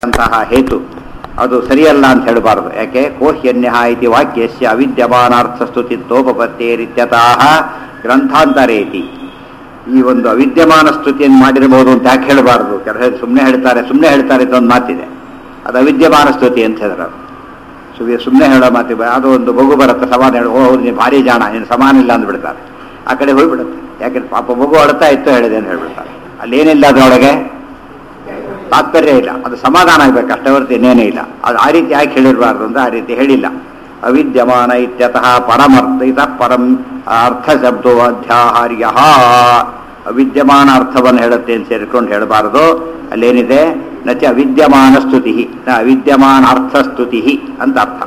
ಅಂತಹ ಹೇತು ಅದು ಸರಿಯಲ್ಲ ಅಂತ ಹೇಳಬಾರದು ಯಾಕೆ ಕೋಹ್ಯನ್ಯ ಇತಿ ವಾಕ್ಯಸ್ಯ ಅವಿದ್ಯಮಾನಾರ್ಥ ಸ್ತುತಿತ್ವೋಪತ್ತೇರಿತ್ಯತಃ ಗ್ರಂಥಾಂತರೇತಿ ಈ ಒಂದು ಅವಿದ್ಯಮಾನ ಸ್ತುತಿಯನ್ನು ಮಾಡಿರಬಹುದು ಅಂತ ಯಾಕೆ ಹೇಳಬಾರದು ಕೆಲವು ಸುಮ್ಮನೆ ಹೇಳ್ತಾರೆ ಸುಮ್ಮನೆ ಹೇಳ್ತಾರೆ ಅಂತ ಒಂದು ಮಾತಿದೆ ಅದು ಅವಿದ್ಯಮಾನ ಸ್ತುತಿ ಅಂತ ಹೇಳಿದ್ರು ಸುಮ್ಮನೆ ಸುಮ್ಮನೆ ಹೇಳೋ ಮಾತಿ ಅದು ಒಂದು ಮಗು ಬರುತ್ತೆ ಸಮಾನ ಹೇಳಿ ಓ ನೀನು ಭಾರಿ ಜಾಣ ನೀನು ಸಮಾನ ಇಲ್ಲ ಅಂದ್ಬಿಡ್ತಾರೆ ಆ ಕಡೆ ಹೋಗ್ಬಿಡುತ್ತೆ ಯಾಕೆ ಪಾಪ ಮಗು ಅಳ್ತಾ ಇತ್ತು ಹೇಳಿದೆ ಅಂತ ಹೇಳ್ಬಿಡ್ತಾರೆ ಅಲ್ಲೇನಿಲ್ಲ ಅದರೊಳಗೆ ತಾತ್ಪರ್ಯ ಇಲ್ಲ ಅದು ಸಮಾಧಾನ ಆಗ್ಬೇಕು ಅಷ್ಟೇ ಹೊರತು ಇನ್ನೇನೇ ಇಲ್ಲ ಅದು ಆ ರೀತಿ ಯಾಕೆ ಹೇಳಿರಬಾರ್ದು ಅಂತ ಆ ರೀತಿ ಹೇಳಿಲ್ಲ ಅವಿದ್ಯಮಾನ ಇತ್ಯತಃ ಪರಮರ್ಥ ಇತ ಪರಂ ಅರ್ಥ ಶಬ್ದೋ ಅಧ್ಯಾಹಾರ್ಯ ಅವಿದ್ಯಮಾನ ಅರ್ಥವನ್ನು ಹೇಳುತ್ತೆ ಅಂತ ಸೇರಿಕೊಂಡು ಹೇಳಬಾರದು ಅಲ್ಲೇನಿದೆ ನಚ ಅವಿದ್ಯಮಾನ ಸ್ತುತಿ ನ ಅವಿದ್ಯಮಾನ ಅರ್ಥ ಸ್ತುತಿ ಅಂತ ಅರ್ಥ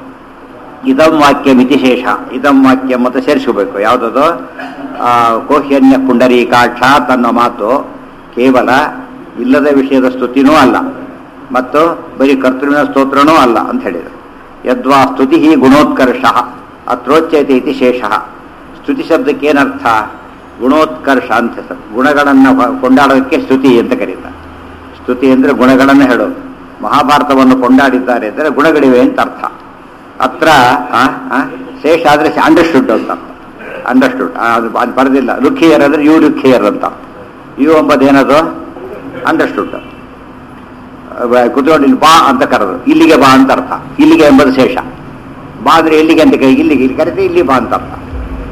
ಇದಂ ವಾಕ್ಯ ಮಿತಿಶೇಷ ಇದಂ ವಾಕ್ಯ ಮತ್ತು ಸೇರಿಸ್ಕೋಬೇಕು ಯಾವುದದು ಕೋಹ್ಯನ್ಯ ಪುಂಡರೀಕಾಕ್ಷ ತನ್ನ ಮಾತು ಕೇವಲ ಇಲ್ಲದ ವಿಷಯದ ಸ್ತುತಿನೂ ಅಲ್ಲ ಮತ್ತು ಬರೀ ಕರ್ತೃವಿನ ಸ್ತೋತ್ರನೂ ಅಲ್ಲ ಅಂತ ಹೇಳಿದರು ಯದ್ವಾ ಸ್ತುತಿ ಗುಣೋತ್ಕರ್ಷ ಅತ್ರೋಚ್ಯತೆ ಇತಿ ಶೇಷ ಸ್ತುತಿ ಶಬ್ದಕ್ಕೆ ಏನರ್ಥ ಗುಣೋತ್ಕರ್ಷ ಅಂತ ಹೆಸರು ಗುಣಗಳನ್ನು ಕೊಂಡಾಡೋದಕ್ಕೆ ಸ್ತುತಿ ಅಂತ ಕರೀತಾರೆ ಸ್ತುತಿ ಅಂದರೆ ಗುಣಗಳನ್ನು ಹೇಳೋದು ಮಹಾಭಾರತವನ್ನು ಕೊಂಡಾಡಿದ್ದಾರೆ ಅಂದರೆ ಗುಣಗಳಿವೆ ಅಂತ ಅರ್ಥ ಅತ್ರ ಆ, ಆ, ಶೇಷ ಆದರೆ ಅಂಡರ್ಸ್ಟುಡ್ ಅಂತ ಅಂಡರ್ಸ್ಟುಡ್ ಅದು ಅದು ಬರೆದಿಲ್ಲ ರುಖಿಯರ್ ಅಂದರೆ ಯು ರುಖಿಯರ್ ಅಂತ ಯು ಎಂಬುದು ಏನದು ಅಂಡರ್ಸ್ಟುಡ್ ಕುತ್ಕೊಂಡು ಇಲ್ಲಿ ಬಾ ಅಂತ ಕರೆದು ಇಲ್ಲಿಗೆ ಬಾ ಅಂತ ಅರ್ಥ ಇಲ್ಲಿಗೆ ಎಂಬುದು ಶೇಷ ಬಾ ಅಂದ್ರೆ ಎಲ್ಲಿಗೆ ಅಂತ ಕೈ ಇಲ್ಲಿಗೆ ಇಲ್ಲಿ ಕರೆದು ಇಲ್ಲಿ ಬಾ ಅಂತ ಅರ್ಥ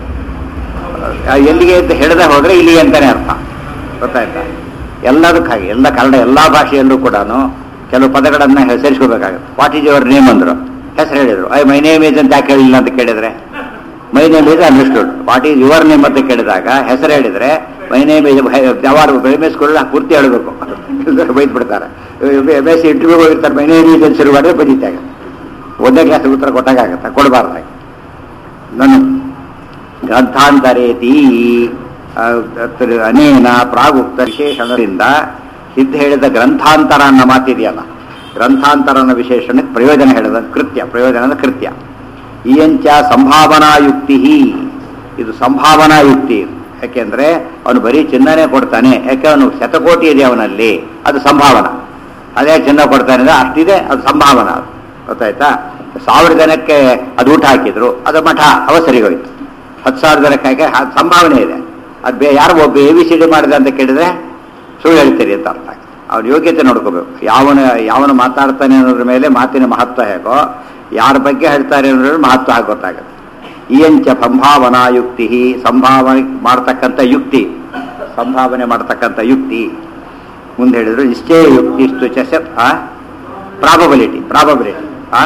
ಆ, ಎಲ್ಲಿಗೆ ಅಂತ ಹೇಳದೆ ಹೋದ್ರೆ ಇಲ್ಲಿಗೆ ಅಂತಾನೆ ಅರ್ಥ ಗೊತ್ತಾಯ್ತಾ ಎಲ್ಲದಕ್ಕೆ ಹಾಗೆ ಎಲ್ಲ ಕನ್ನಡ ಎಲ್ಲ ಭಾಷೆಯಲ್ಲೂ ಕೂಡ ಕೆಲವು ಪದಗಳನ್ನು ಸೇರಿಸ್ಕೋಬೇಕಾಗುತ್ತೆ ವಾಟ್ ಈಸ್ ಯುವರ್ ನೇಮ್ ಅಂದ್ರು ಹೆಸರು ಹೇಳಿದ್ರು ಐ ಮೈ ನೇಮ್ ಈಸ್ ಅಂತ ಯಾಕೆ ಹೇಳಿಲ್ಲ ಅಂತ ಕೇಳಿದ್ರೆ my name is understood what is your name ಅಂತ ಕೇಳಿದಾಗ ಹೆಸರು ಹೇಳಿದ್ರೆ ಮೈ ನೇಮ್ ಈಸ್ ಯಾವಾರು ಪ್ರೈಮೇಸ್ಕೊಳ್ಳ ಪೂರ್ತಿ ಹೇಳಬೇಕು ಬೈದ್ ಬಿಡ್ತಾರೆ ಎಮ್ ಎಸ್ ಸಿ ಇಂಟರ್ವ್ಯೂ ಹೋಗಿರ್ತಾರೆ ಮೈ ನೇಮ್ ಈಸ್ ಅಂತ ಶುರು ಮಾಡಿದ್ರೆ ಬರೀತಾಗ ಒಂದೇ ಕ್ಲಾಸ್ ಉತ್ತರ ಕೊಟ್ಟಾಗತ್ತೆ ಕೊಡಬಾರ್ದಾಗಿ ನಾನು ಗ್ರಂಥಾಂತರೇತಿ ಆ, ಅತ್ರ ಅನೇನ ಪ್ರಾಗುಕ್ತ ವಿಶೇಷಣದಿಂದ ಸಿದ್ಧ ಹೇಳಿದ ಗ್ರಂಥಾಂತರ ಅನ್ನೋ ಮಾತಿದೆಯಲ್ಲ ಗ್ರಂಥಾಂತರ ಅನ್ನೋ ವಿಶೇಷಣಕ್ಕೆ ಪ್ರಯೋಜನ ಹೇಳಿದ ಕೃತ್ಯ ಪ್ರಯೋಜನದ ಕೃತ್ಯ ಇಯಂಚ ಸಂಭಾವನಾ ಯುಕ್ತಿ ಇದು ಸಂಭಾವನಾ ಯುಕ್ತಿ ಯಾಕೆಂದ್ರೆ ಅವನು ಬರೀ ಚಿನ್ನನೇ ಕೊಡ್ತಾನೆ ಯಾಕೆ ಅವನು ಶತಕೋಟಿ ಇದೆ ಅವನಲ್ಲಿ ಅದು ಸಂಭಾವನಾ ಅದೇ ಚಿನ್ನ ಕೊಡ್ತಾನೆ ಅಂದ್ರೆ ಅಷ್ಟಿದೆ ಅದು ಸಂಭಾವನಾ ಅದು. ಗೊತ್ತಾಯ್ತಾ ಸಾವಿರ ಜನಕ್ಕೆ ಅದು ಊಟ ಹಾಕಿದ್ರು ಅದು ಮಠ ಅವ ಸರಿಗೋಯ್ತು ಹತ್ತು ಸಾವಿರ ಜನಕ್ಕೆ ಹಾಕಿ ಆ ಸಂಭಾವನೆ ಇದೆ ಅದು ಬೇ ಯಾರು ಒಬ್ಬ ಎ ಬಿ ಸಿ ಡಿ ಮಾಡಿದೆ ಅಂತ ಕೇಳಿದ್ರೆ ಸುಳ್ಳು ಹೇಳ್ತೀರಿ ಅಂತ ಅರ್ಥ ಆಗ್ತದೆ ಅವ್ರ ಯೋಗ್ಯತೆ ನೋಡ್ಕೋಬೇಕು ಯಾವನ ಯಾವನು ಮಾತಾಡ್ತಾನೆ ಅನ್ನೋದ್ರ ಮೇಲೆ ಮಾತಿನ ಮಹತ್ವ ಹೇಗೋ ಯಾರ ಬಗ್ಗೆ ಹೇಳ್ತಾರೆ ಅನ್ನೋದ್ರ ಮಹತ್ವ ಹಾಗೆ ಗೊತ್ತಾಗುತ್ತೆ ಇಯಂಚ ಸಂಭಾವನಾ ಯುಕ್ತಿ ಸಂಭಾವನೆ ಮಾಡ್ತಕ್ಕಂಥ ಯುಕ್ತಿ ಸಂಭಾವನೆ ಮಾಡ್ತಕ್ಕಂಥ ಯುಕ್ತಿ ಮುಂದೆ ಹೇಳಿದ್ರು ನಿಶ್ಚಯ ಯುಕ್ತಿ ಚಶ ಪ್ರಾಬಬಿಲಿಟಿ ಪ್ರಾಬಬಿಲಿಟಿ ಆ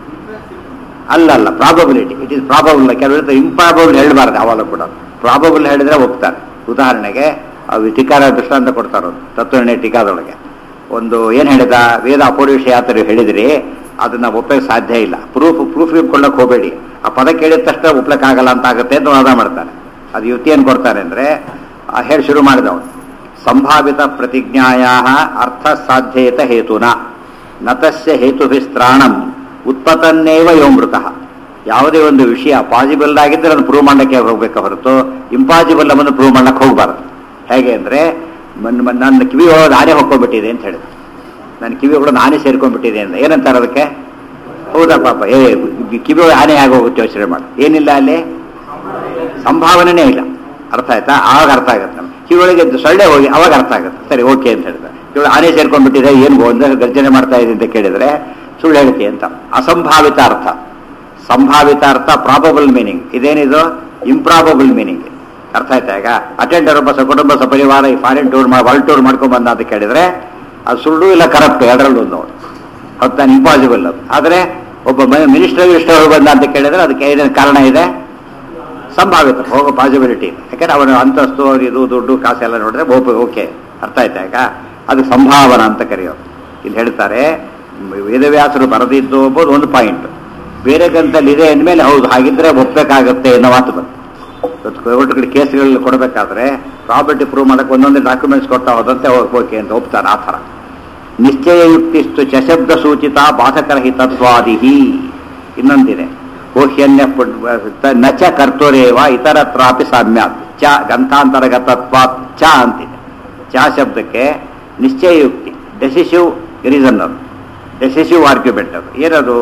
ಅಲ್ಲಲ್ಲ ಪ್ರಾಬಬಿಲಿಟಿ ಇಟ್ ಇಸ್ ಪ್ರಾಬಬಲ್ ಕೆಲವರು ಇಂಪ್ರಾಬಬಲ್ ಹೇಳಬಾರ್ದು ಅವಾಗ ಕೂಡ ಪ್ರಾಬಬಲ್ ಹೇಳಿದ್ರೆ ಹೋಗ್ತಾರೆ ಉದಾಹರಣೆಗೆ ಅವು ಟೀಕಾರ ದೃಷ್ಟಾಂತ ಕೊಡ್ತಾರೆ ಅವ್ರು, ತತ್ವನಿರ್ಣಯ ಟೀಕಾದೊಳಗೆ ಒಂದು ಏನು ಹೇಳಿದ ವೇದ ಅಪೌರುಷ ಯಾತ್ರೆ ಹೇಳಿದ್ರಿ ಅದನ್ನ ಒಪ್ಪಕ್ಕೆ ಸಾಧ್ಯ ಇಲ್ಲ ಪ್ರೂಫ್ ಪ್ರೂಫ್ ಇಟ್ಕೊಳ್ಳಕ್ಕೆ ಹೋಗಬೇಡಿ ಆ ಪದ ಕೇಳಿದ ತಕ್ಷಣ ಒಪ್ಲಕ್ಕಾಗಲ್ಲ ಅಂತ ಆಗುತ್ತೆ ಅಂತ ವಾದ ಮಾಡ್ತಾನೆ ಅದು ಯುಕ್ತಿ ಏನು ಕೊಡ್ತಾನೆ ಅಂದರೆ ಹೇಳಿ ಶುರು ಮಾಡಿದವನು ಸಂಭಾವಿತ ಪ್ರತಿಜ್ಞಾಯ ಅರ್ಥ ಸಾಧ್ಯೇತ ಹೇತುನ ನತಸ್ಯ ಹೇತುಭಿಸ್ತ್ರಾಣಂ ಉತ್ಪತನ್ನೇವ ಯೋಮೃತ ಯಾವುದೇ ಒಂದು ವಿಷಯ ಪಾಸಿಬಲ್ ಆಗಿದ್ದರೆ ಅದನ್ನು ಪ್ರೂವ್ ಮಾಡಕ್ಕೆ ಹೋಗ್ಬೇಕು ಹೊರತು ಇಂಪಾಸಿಬಲ್ ಅನ್ನು ಪ್ರೂವ್ ಮಾಡಕ್ಕೆ ಹೋಗಬಾರ್ದು ಹೇಗೆ ಅಂದರೆ ನನ್ನ ಕಿವಿ ಒಳಗೆ ಆನೆ ಹೊಕ್ಕೊಂಡ್ಬಿಟ್ಟಿದೆ ಅಂತ ಹೇಳಿದ್ರು ನನ್ನ ಕಿವಿ ಒಳಗೆ ಆನೆ ಸೇರ್ಕೊಂಡ್ಬಿಟ್ಟಿದೆ ಅಂತ ಏನಂತಾರೆ ಅದಕ್ಕೆ ಹೌದಾ ಪಾಪ ಏ ಕಿವಿ ಒಳಗೆ ಆನೆ ಆಗೋಗುತ್ತೆ ಯೋಚನೆ ಮಾಡಿ ಏನಿಲ್ಲ ಅಲ್ಲಿ ಸಂಭಾವನೆನೇ ಇಲ್ಲ ಅರ್ಥ ಆಯ್ತಾ ಆವಾಗ ಅರ್ಥ ಆಗುತ್ತೆ ನಮ್ಗೆ ಕಿವಿಯೊಳಗೆ ಸೊಳ್ಳೆ ಹೋಗಿ ಅವಾಗ ಅರ್ಥ ಆಗುತ್ತೆ ಸರಿ ಓಕೆ ಅಂತ ಹೇಳಿದ್ರೆ ಕಿವಿ ಆನೆ ಸೇರ್ಕೊಂಡ್ಬಿಟ್ಟಿದೆ ಏನು ಒಂದು ಗರ್ಜನೆ ಮಾಡ್ತಾ ಇದೆ ಅಂತ ಕೇಳಿದ್ರೆ ಸುಳ್ಳು ಹೇಳ್ತಿ ಅಂತ ಅಸಂಭಾವಿತ ಅರ್ಥ ಸಂಭಾವಿತ ಅರ್ಥ ಪ್ರಾಬಬಲ್ ಮೀನಿಂಗ್ ಇದೇನಿದು ಇಂಪ್ರಾಬಬಲ್ ಮೀನಿಂಗ್ ಅರ್ಥ ಆಯ್ತಾ ಈಗ ಅಟೆಂಡರ್ ಒಬ್ಬ ಸಕುಟುಂಬ ಸಪರಿವಾರ ಈ ಫಾರಿನ್ ಟೂರ್ ವರ್ಲ್ಡ್ ಟೂರ್ ಮಾಡ್ಕೊಂಡ್ ಬಂದ ಅಂತ ಕೇಳಿದ್ರೆ ಅದು ಸುಳ್ಳು ಇಲ್ಲ ಕರಪ್ಟ್ ಎರಡರಲ್ಲೂ ಒಂದು ಅದು ತಾನು ಇಂಪಾಸಿಬಲ್ ಅದು ಆದರೆ ಒಬ್ಬ ಮಿನಿಸ್ಟರ್ ಮಿನಿಸ್ಟರ್ ಬಂದ ಅಂತ ಕೇಳಿದ್ರೆ ಅದಕ್ಕೆ ಏನೇನು ಕಾರಣ ಇದೆ ಸಂಭಾವಿತ ಹೋಗೋ ಪಾಸಿಬಿಲಿಟಿ ಇದೆ ಯಾಕಂದ್ರೆ ಅವನ ಅಂತಸ್ತು ಅವ್ರು ಇದು ದುಡ್ಡು ಕಾಸೆಲ್ಲ ನೋಡಿದ್ರೆ ಓಕೆ ಓಕೆ ಅರ್ಥ ಆಯ್ತಾ ಈಗ ಅದು ಸಂಭಾವನ ಅಂತ ಕರೆಯೋದು ಇಲ್ಲಿ ಹೇಳ್ತಾರೆ ವೇದವ್ಯಾಸರು ಬರೆದಿದ್ದು ಎಂಬುದು ಒಂದು ಪಾಯಿಂಟ್ ಬೇರೆ ಗ್ರಂಥದಲ್ಲಿ ಇದೆ ಅಂದಮೇಲೆ ಹೌದು ಹಾಗಿದ್ರೆ ಒಪ್ಪಬೇಕಾಗತ್ತೆ ಅನ್ನೋ ಮಾತು ಬಂತು ಕೋರ್ಟ್ ಕಡೆ ಕೇಸ್ಗಳಲ್ಲಿ ಕೊಡಬೇಕಾದ್ರೆ ಪ್ರಾಪರ್ಟಿ ಪ್ರೂವ್ ಮಾಡಕ್ಕೆ ಒಂದೊಂದೇ ಡಾಕ್ಯುಮೆಂಟ್ಸ್ ಕೊಡ್ತಾ ಹೋದಂತೆ ಓಕೆ ಅಂತ ಒಪ್ತಾರೆ ಆ ಥರ ನಿಶ್ಚಯ ಯುಕ್ತಿಸ್ತು ಚಶಬ್ದ ಸೂಚಿತ ಬಾಧಕರಹಿತತ್ವಾದಿಹಿ ಇನ್ನೊಂದಿದೆ ಕೋಹ್ಯನ್ಯ ಪುಡ್- ನ ಚ ಕರ್ತುರೇವ ಇತರತ್ರಾಪಿ ಸಾಮ್ಯಾತ್ ಚ ಗಂಥಾಂತರಗತತ್ವಾತ್ ಚ ಅಂತಿದೆ ಚ ಶಬ್ದಕ್ಕೆ ನಿಶ್ಚಯ ಯುಕ್ತಿ ಡೆಸಿಸಿವ್ ರೀಸನ್ ಅದು ಡೆಸಿಸಿವ್ ಆರ್ಗ್ಯುಮೆಂಟ್ ಅದು ಏನದು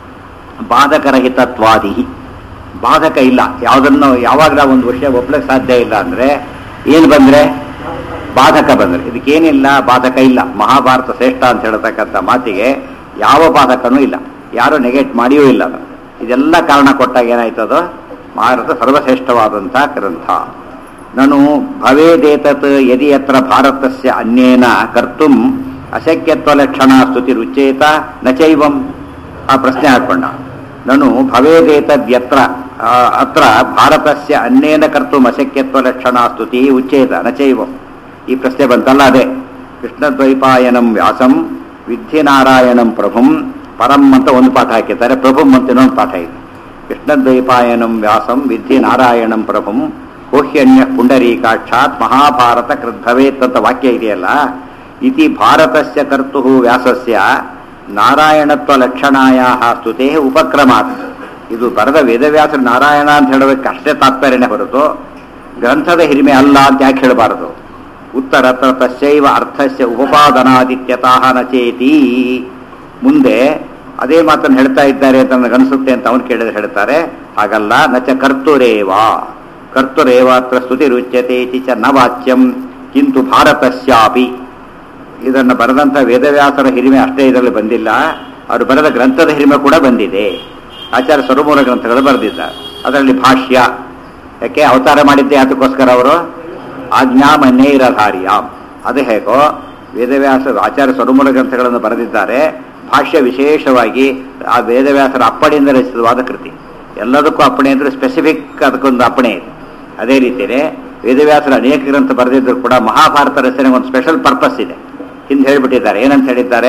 ಬಾಧಕರಹಿತತ್ವಾದಿ ಬಾಧಕ ಇಲ್ಲ ಯಾವುದನ್ನು ಯಾವಾಗ ನಾವು ಒಂದು ವಿಷಯ ಒಪ್ಲಕ್ಕೆ ಸಾಧ್ಯ ಇಲ್ಲ ಅಂದ್ರೆ ಏನು ಬಂದ್ರೆ ಬಾಧಕ ಬಂದ್ರೆ ಇದಕ್ಕೇನಿಲ್ಲ ಬಾಧಕ ಇಲ್ಲ ಮಹಾಭಾರತ ಶ್ರೇಷ್ಠ ಅಂತ ಹೇಳ್ತಕ್ಕಂಥ ಮಾತಿಗೆ ಯಾವ ಬಾಧಕನೂ ಇಲ್ಲ ಯಾರು ನೆಗೆಟ್ ಮಾಡಿಯೂ ಇಲ್ಲ ಅದು. ಇದೆಲ್ಲ ಕಾರಣ ಕೊಟ್ಟಾಗ ಏನಾಯ್ತದು ಭಾರತ ಸರ್ವಶ್ರೇಷ್ಠವಾದಂಥ ಗ್ರಂಥ ನನು ಭವೇದೇತತ್ ಯದಿ ಯತ್ರ ಭಾರತಸ್ಯ ಅನ್ಯೇನ ಕರ್ತುಂ ಅಶಕ್ಯತ್ವ ಲಕ್ಷಣ ಸ್ತುತಿ ರುಚೇತ ನಚೈವಂ ಆ ಪ್ರಶ್ನೆ ಹಾಕೊಂಡ ನನು ಭವೇದೇತದ್ಯತ್ರ ಆ, ಅತ್ರ ಭಾರತಸ್ಯ ಅನ್ಯೇನ ಕರ್ತುಂ ಅಶಕ್ಯತ್ವ ಲಕ್ಷಣ ಸ್ತುತಿ ಉಚ್ಚೇತ ನಚೈವಂ ಈ ಪ್ರಶ್ನೆ ಬಂತಲ್ಲ ಅದೇ ಕೃಷ್ಣದ್ವೈಪಾಯನಂ ವ್ಯಾಸಂ ವಿದ್ಯನಾರಾಯಣಂ ಪ್ರಭುಂ ಪರಂ ಅಂತ ಒಂದು ಪಾಠ ಹಾಕಿದ್ದಾರೆ ಪ್ರಭುಂ ಅಂತ ಇನ್ನೊಂದು ಪಾಠ ಇದೆ ಕೃಷ್ಣದ್ವೈಪಾಯನಂ ವ್ಯಾಸಂ ವಿದ್ಯೆ ನಾರಾಯಣಂ ಪ್ರಭುಂ ಹೋಹ್ಯಣ್ಯ ಪುಂಡರೀಕಾಕ್ಷಾತ್ ಮಹಾಭಾರತ ಕೃದ್ಭವೇತ್ ಅಂತ ವಾಕ್ಯ ಇದೆಯಲ್ಲ ಇತಿ ಭಾರತಸ್ಯ ಕರ್ತು ವ್ಯಾಸಸ್ಯ ನಾರಾಯಣತ್ವ ಲಕ್ಷಣಾಯ ಸ್ತುತೆ ಉಪಕ್ರಮಾತ್ ಇದು ಬರೆದ ವೇದವ್ಯಾಸರು ನಾರಾಯಣ ಅಂತ ಹೇಳೋದಕ್ಕೆ ಅಷ್ಟೇ ತಾತ್ಪರ್ಯನೇ ಹೊರತು ಗ್ರಂಥದ ಹಿರಿಮೆ ಅಲ್ಲ ಅಂತ ಯಾಕೆ ಹೇಳಬಾರದು ಉತ್ತರತ್ರ ತಸ್ಯೈವ ಅರ್ಥಸ್ಯ ಉಪಪಾದನಾದಿತ್ಯತಃ ನಚೇತಿ ಮುಂದೆ ಅದೇ ಮಾತನ್ನು ಹೇಳ್ತಾ ಇದ್ದಾರೆ ಅಂತ ನನಗನ್ಸುತ್ತೆ ಅಂತ ಅವನು ಕೇಳಿದ್ರೆ ಹೇಳ್ತಾರೆ ಹಾಗಲ್ಲ ನಚ ಕರ್ತುರೇವ ಕರ್ತುರೇವ ಅತ್ರ ಸ್ತುತಿ ರುಚ್ಯತೆ ಇತಿ ಚ ನ ವಾಚ್ಯಂ ಕಿಂತು ಭಾರತಸ್ಯಾಪಿ ಇದನ್ನು ಬರೆದಂಥ ವೇದವ್ಯಾಸರ ಹಿರಿಮೆ ಅಷ್ಟೇ ಇದರಲ್ಲಿ ಬಂದಿಲ್ಲ ಅವರು ಬರೆದ ಗ್ರಂಥದ ಹಿರಿಮೆ ಕೂಡ ಬಂದಿದೆ ಆಚಾರ್ಯ ಸ್ವರಮೂಲ ಗ್ರಂಥಗಳು ಬರೆದಿದ್ದಾರೆ ಅದರಲ್ಲಿ ಭಾಷ್ಯ ಯಾಕೆ ಅವತಾರ ಮಾಡಿದ್ದೆ ಅದಕ್ಕೋಸ್ಕರ ಅವರು ಆಜ್ಞಾಮನ್ಯೈರಧಾರ್ಯಾಮ್ ಅದು ಹೇಗೋ ವೇದವ್ಯಾಸ ಆಚಾರ್ಯ ಸ್ವರಮೂಲ ಗ್ರಂಥಗಳನ್ನು ಬರೆದಿದ್ದಾರೆ ಭಾಷ್ಯ ವಿಶೇಷವಾಗಿ ಆ ವೇದವ್ಯಾಸರ ಅಪ್ಪಣೆಯಿಂದ ರಚಿತವಾದ ಕೃತಿ ಎಲ್ಲದಕ್ಕೂ ಅಪ್ಪಣೆ ಅಂದರೆ ಸ್ಪೆಸಿಫಿಕ್ ಅದಕ್ಕೊಂದು ಅಪ್ಪಣೆ ಇದೆ ಅದೇ ರೀತಿಯೇ ವೇದವ್ಯಾಸರ ಅನೇಕ ಗ್ರಂಥ ಬರೆದಿದ್ರು ಕೂಡ ಮಹಾಭಾರತ ರಚನೆಗೆ ಒಂದು ಸ್ಪೆಷಲ್ ಪರ್ಪಸ್ ಇದೆ ಹಿಂದೆ ಹೇಳಿಬಿಟ್ಟಿದ್ದಾರೆ ಏನಂತ ಹೇಳಿದ್ದಾರೆ